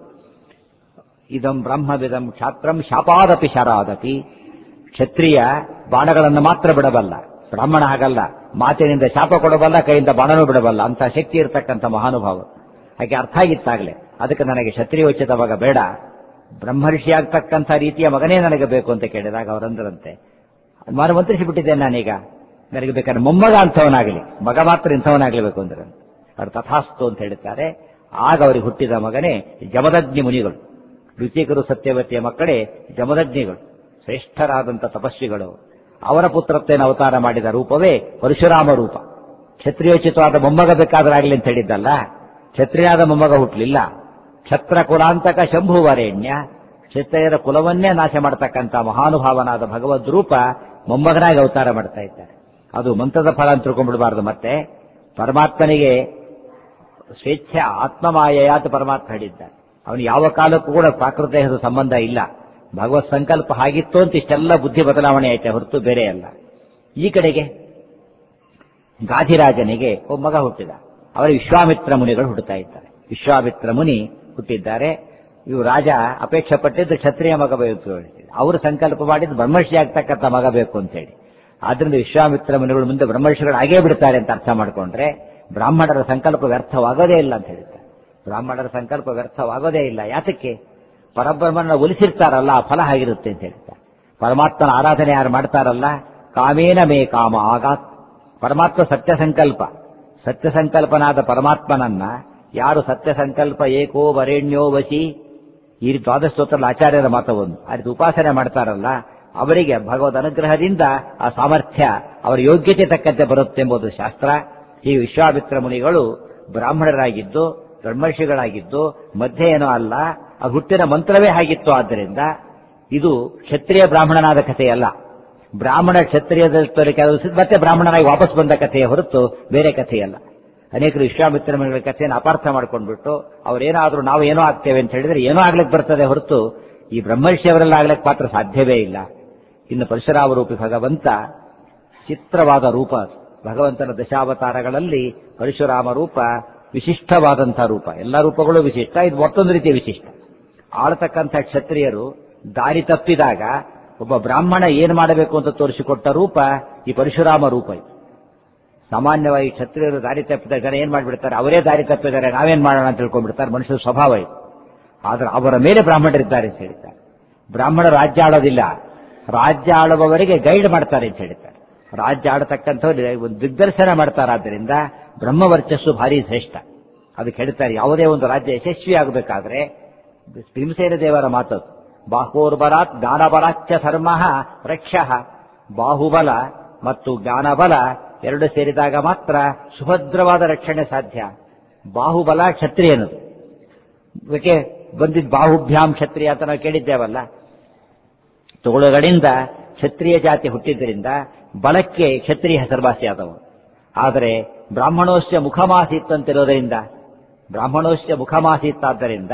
ಇದಂ ಬ್ರಹ್ಮವಿದಂ ಕ್ಷಾತ್ರಂ ಶಾಪಾದಪಿ ಶರಾದಪಿ ಕ್ಷತ್ರಿಯ ಬಾಣಗಳನ್ನು ಮಾತ್ರ ಬಿಡಬಲ್ಲ ಬ್ರಾಹ್ಮಣ ಹಾಗಲ್ಲ ಮಾತಿನಿಂದ ಶಾಪ ಕೊಡಬಲ್ಲ ಕೈಯಿಂದ ಬಾಣನೂ ಬಿಡಬಲ್ಲ ಅಂತ ಶಕ್ತಿ ಇರತಕ್ಕಂಥ ಮಹಾನುಭಾವ ಹಾಗೆ ಅರ್ಥ ಆಗಿತ್ತಾಗಲೇ ಅದಕ್ಕೆ ನನಗೆ ಕ್ಷತ್ರಿಯೋಚಿತ ಮಗ ಬೇಡ ಬ್ರಹ್ಮರ್ಷಿ ಆಗ್ತಕ್ಕಂಥ ರೀತಿಯ ಮಗನೇ ನನಗೆ ಬೇಕು ಅಂತ ಕೇಳಿದಾಗ ಅವರಂದ್ರಂತೆ ನಾನು ಮಂತ್ರಿಸಿ ಬಿಟ್ಟಿದ್ದೇನೆ ನಾನೀಗ ನನಗೆ ಬೇಕಾದ್ರೆ ಮೊಮ್ಮಗ ಅಂಥವನಾಗಲಿ ಮಗ ಮಾತ್ರ ಇಂಥವನಾಗಲೇಬೇಕು ಅಂದ್ರೆ ಅವರು ತಥಾಸ್ತು ಅಂತ ಹೇಳುತ್ತಾರೆ ಆಗ ಅವರಿಗೆ ಹುಟ್ಟಿದ ಮಗನೇ ಜಮದಗ್ನಿ ಮುನಿಗಳು ಋಚಿಕರು ಸತ್ಯವತಿಯ ಮಕ್ಕಳೇ ಜಮದಗ್ನಿಗಳು ಶ್ರೇಷ್ಠರಾದಂಥ ತಪಸ್ವಿಗಳು ಅವರ ಪುತ್ರತ್ವೇನ ಅವತಾರ ಮಾಡಿದ ರೂಪವೇ ಪರಶುರಾಮ ರೂಪ ಕ್ಷತ್ರಿಯೋಚಿತವಾದ ಮೊಮ್ಮಗ ಬೇಕಾದರಾಗಲಿ ಅಂತ ಹೇಳಿದ್ದಲ್ಲ ಕ್ಷತ್ರಿಯಾದ ಮೊಮ್ಮಗ ಹುಟ್ಟಲಿಲ್ಲ ಕ್ಷತ್ರ ಕುಲಾಂತಕ ಶಂಭುವರೇಣ್ಯ ಕ್ಷತ್ರಿಯರ ಕುಲವನ್ನೇ ನಾಶ ಮಾಡತಕ್ಕಂಥ ಮಹಾನುಭಾವನಾದ ಭಗವದ್ ರೂಪ ಮೊಮ್ಮಗನಾಗಿ ಅವತಾರ ಮಾಡ್ತಾ ಇದ್ದಾರೆ ಅದು ಮಂತ್ರದ ಫಲ ಅಂತ ತಿಳ್ಕೊಂಡ್ಬಿಡಬಾರದು ಮತ್ತೆ ಪರಮಾತ್ಮನಿಗೆ ಸ್ವೇಚ್ಛೆ ಆತ್ಮಮಾಯಾತ ಪರಮಾತ್ಮ ಹೇಳಿದ್ದಾರೆ ಅವನು ಯಾವ ಕಾಲಕ್ಕೂ ಕೂಡ ಪ್ರಾಕೃತ ಸಂಬಂಧ ಇಲ್ಲ ಭಗವತ್ ಸಂಕಲ್ಪ ಹಾಗಿತ್ತು ಅಂತ ಇಷ್ಟೆಲ್ಲ ಬುದ್ಧಿ ಬದಲಾವಣೆ ಆಯ್ತೆ ಹೊರತು ಬೇರೆ ಅಲ್ಲ ಈ ಕಡೆಗೆ ಗಾಧಿರಾಜನಿಗೆ ಒಬ್ಬ ಮಗ ಹುಟ್ಟಿದ ಅವರ ವಿಶ್ವಾಮಿತ್ರ ಮುನಿಗಳು ಹುಟ್ಟುತ್ತಾ ಇದ್ದಾರೆ ವಿಶ್ವಾಮಿತ್ರ ಮುನಿ ಹುಟ್ಟಿದ್ದಾರೆ ಇವು ರಾಜ ಅಪೇಕ್ಷೆ ಪಟ್ಟಿದ್ದು ಕ್ಷತ್ರಿಯ ಮಗ ಬೇಕು ಅವರು ಸಂಕಲ್ಪ ಮಾಡಿದ್ದು ಬ್ರಹ್ಮರ್ಷಿ ಆಗ್ತಕ್ಕಂಥ ಮಗ ಬೇಕು ಅಂತ ಹೇಳಿ ಆದ್ರಿಂದ ವಿಶ್ವಾಮಿತ್ರ ಮುನಿಗಳು ಮುಂದೆ ಬ್ರಹ್ಮರ್ಷಿಗಳು ಆಗೇ ಬಿಡ್ತಾರೆ ಅಂತ ಅರ್ಥ ಮಾಡ್ಕೊಂಡ್ರೆ ಬ್ರಾಹ್ಮಣರ ಸಂಕಲ್ಪ ವ್ಯರ್ಥವಾಗೋದೇ ಇಲ್ಲ ಅಂತ ಹೇಳ್ತಾರೆ ಬ್ರಾಹ್ಮಣರ ಸಂಕಲ್ಪ ವ್ಯರ್ಥವಾಗೋದೇ ಇಲ್ಲ ಯಾತಕ್ಕೆ ಪರಬ್ರಹ್ಮನ ಒಲಿಸಿರ್ತಾರಲ್ಲ ಆ ಫಲ ಆಗಿರುತ್ತೆ ಅಂತ ಹೇಳ್ತಾರೆ ಪರಮಾತ್ಮನ ಆರಾಧನೆ ಯಾರು ಮಾಡ್ತಾರಲ್ಲ ಕಾಮೇನ ಮೇ ಕಾಮ ಆಗಾತ್ ಪರಮಾತ್ಮ ಸತ್ಯ ಸಂಕಲ್ಪ ಸತ್ಯ ಸಂಕಲ್ಪನಾದ ಪರಮಾತ್ಮನನ್ನ ಯಾರು ಸತ್ಯ ಸಂಕಲ್ಪ ಏಕೋ ವರೇಣ್ಯೋ ವಶಿ ಈ ರೀತಿ ದ್ವಾದಶೋತ್ತರ ಆಚಾರ್ಯರ ಮಾತು ಒಂದು ಆ ರೀತಿ ಉಪಾಸನೆ ಮಾಡ್ತಾರಲ್ಲ ಅವರಿಗೆ ಭಗವದ್ ಅನುಗ್ರಹದಿಂದ ಆ ಸಾಮರ್ಥ್ಯ ಅವರ ಯೋಗ್ಯತೆ ತಕ್ಕಂತೆ ಬರುತ್ತೆ ಎಂಬುದು ಶಾಸ್ತ್ರ ಈ ವಿಶ್ವಾಮಿತ್ರ ಮುನಿಗಳು ಬ್ರಾಹ್ಮಣರಾಗಿದ್ದು ಬ್ರಹ್ಮರ್ಷಿಗಳಾಗಿದ್ದು ಮಧ್ಯೆ ಏನೋ ಅಲ್ಲ ಆ ಹುಟ್ಟಿನ ಮಂತ್ರವೇ ಆಗಿತ್ತು ಆದ್ದರಿಂದ ಇದು ಕ್ಷತ್ರಿಯ ಬ್ರಾಹ್ಮಣನಾದ ಕಥೆಯಲ್ಲ ಬ್ರಾಹ್ಮಣ ಕ್ಷತ್ರಿಯದಲ್ಲಿ ಕೆಲವು ಮತ್ತೆ ಬ್ರಾಹ್ಮಣನಾಗಿ ವಾಪಸ್ ಬಂದ ಕಥೆಯ ಹೊರತು ಬೇರೆ ಕಥೆಯಲ್ಲ ಅನೇಕರು ವಿಶ್ವಾಮಿತ್ರ ಮುನಿಗಳ ಕಥೆಯನ್ನು ಅಪಾರ್ಥ ಮಾಡ್ಕೊಂಡ್ಬಿಟ್ಟು ಅವರೇನಾದ್ರೂ ನಾವು ಏನೋ ಆಗ್ತೇವೆ ಅಂತ ಹೇಳಿದ್ರೆ ಏನೋ ಆಗ್ಲಿಕ್ಕೆ ಬರ್ತದೆ ಹೊರತು ಈ ಬ್ರಹ್ಮರ್ಷಿಯವರೆಲ್ಲ ಆಗ್ಲಿಕ್ಕೆ ಮಾತ್ರ ಸಾಧ್ಯವೇ ಇಲ್ಲ ಇನ್ನು ಪರಶುರಾಮ ರೂಪಿ ಭಗವಂತ ಚಿತ್ರವಾದ ರೂಪ ಅದು. ಭಗವಂತನ ದಶಾವತಾರಗಳಲ್ಲಿ ಪರಶುರಾಮ ರೂಪ ವಿಶಿಷ್ಟವಾದಂತಹ ರೂಪ ಎಲ್ಲ ರೂಪಗಳು ವಿಶಿಷ್ಟ ಇದು ಮತ್ತೊಂದು ರೀತಿಯ ವಿಶಿಷ್ಟ ಆಳತಕ್ಕಂಥ ಕ್ಷತ್ರಿಯರು ದಾರಿ ತಪ್ಪಿದಾಗ ಒಬ್ಬ ಬ್ರಾಹ್ಮಣ ಏನ್ ಮಾಡಬೇಕು ಅಂತ ತೋರಿಸಿಕೊಟ್ಟ ರೂಪ ಈ ಪರಶುರಾಮ ರೂಪ ಇದು ಸಾಮಾನ್ಯವಾಗಿ ಕ್ಷತ್ರಿಯರು ದಾರಿ ತಪ್ಪಿದ ಜನ ಏನ್ ಮಾಡ್ಬಿಡ್ತಾರೆ ಅವರೇ ದಾರಿ ತಪ್ಪಿದ್ದಾರೆ ನಾವೇನ್ ಮಾಡೋಣ ಅಂತ ತಿಳ್ಕೊಂಡ್ಬಿಡ್ತಾರೆ ಮನುಷ್ಯರ ಸ್ವಭಾವ ಇದು ಆದ್ರೆ ಅವರ ಮೇಲೆ ಬ್ರಾಹ್ಮಣರಿದ್ದಾರೆ ಅಂತ ಹೇಳ್ತಾರೆ ಬ್ರಾಹ್ಮಣ ರಾಜ್ಯ ಆಳೋದಿಲ್ಲ ರಾಜ್ಯ ಆಳುವವರಿಗೆ ಗೈಡ್ ಮಾಡ್ತಾರೆ ಅಂತ ಹೇಳ್ತಾರೆ ರಾಜ್ಯ ಆಡತಕ್ಕಂಥವ್ರು ಒಂದು ದಿಗ್ದರ್ಶನ ಮಾಡ್ತಾರಾದ್ದರಿಂದ ಬ್ರಹ್ಮವರ್ಚಸ್ಸು ಭಾರಿ ಶ್ರೇಷ್ಠ ಅದಕ್ಕೆ ಹೇಳ್ತಾರೆ ಯಾವುದೇ ಒಂದು ರಾಜ್ಯ ಯಶಸ್ವಿ ಆಗಬೇಕಾದ್ರೆ ಭೀಮಸೇನ ದೇವರ ಮಾತದು ಬಾಹೋರ್ಬಲಾತ್ ಜ್ಞಾನಬಲಾಚ್ಯ ಧರ್ಮ ರಕ್ಷ ಬಾಹುಬಲ ಮತ್ತು ಜ್ಞಾನಬಲ ಎರಡು ಸೇರಿದಾಗ ಮಾತ್ರ ಸುಭದ್ರವಾದ ರಕ್ಷಣೆ ಸಾಧ್ಯ ಬಾಹುಬಲ ಕ್ಷತ್ರಿಯನದು ಇದಕ್ಕೆ ಬಂದಿದ್ದ ಬಾಹುಭ್ಯಾಂ ಕ್ಷತ್ರಿಯ ಅಂತ ನಾವು ಕೇಳಿದ್ದೇವಲ್ಲ ತೋಳುಗಳಿಂದ ಕ್ಷತ್ರಿಯ ಜಾತಿ ಹುಟ್ಟಿದ್ದರಿಂದ ಬಲಕ್ಕೆ ಕ್ಷತ್ರಿಯ ಹೆಸರುವಾಸಿಯಾದವು ಆದರೆ ಬ್ರಾಹ್ಮಣೋಶ್ಯ ಮುಖಮಾಸೀತ್ತಂತಿರೋದರಿಂದ ಬ್ರಾಹ್ಮಣೋಶ್ಯ ಮುಖಮಾಸೀತ್ತಾದ್ದರಿಂದ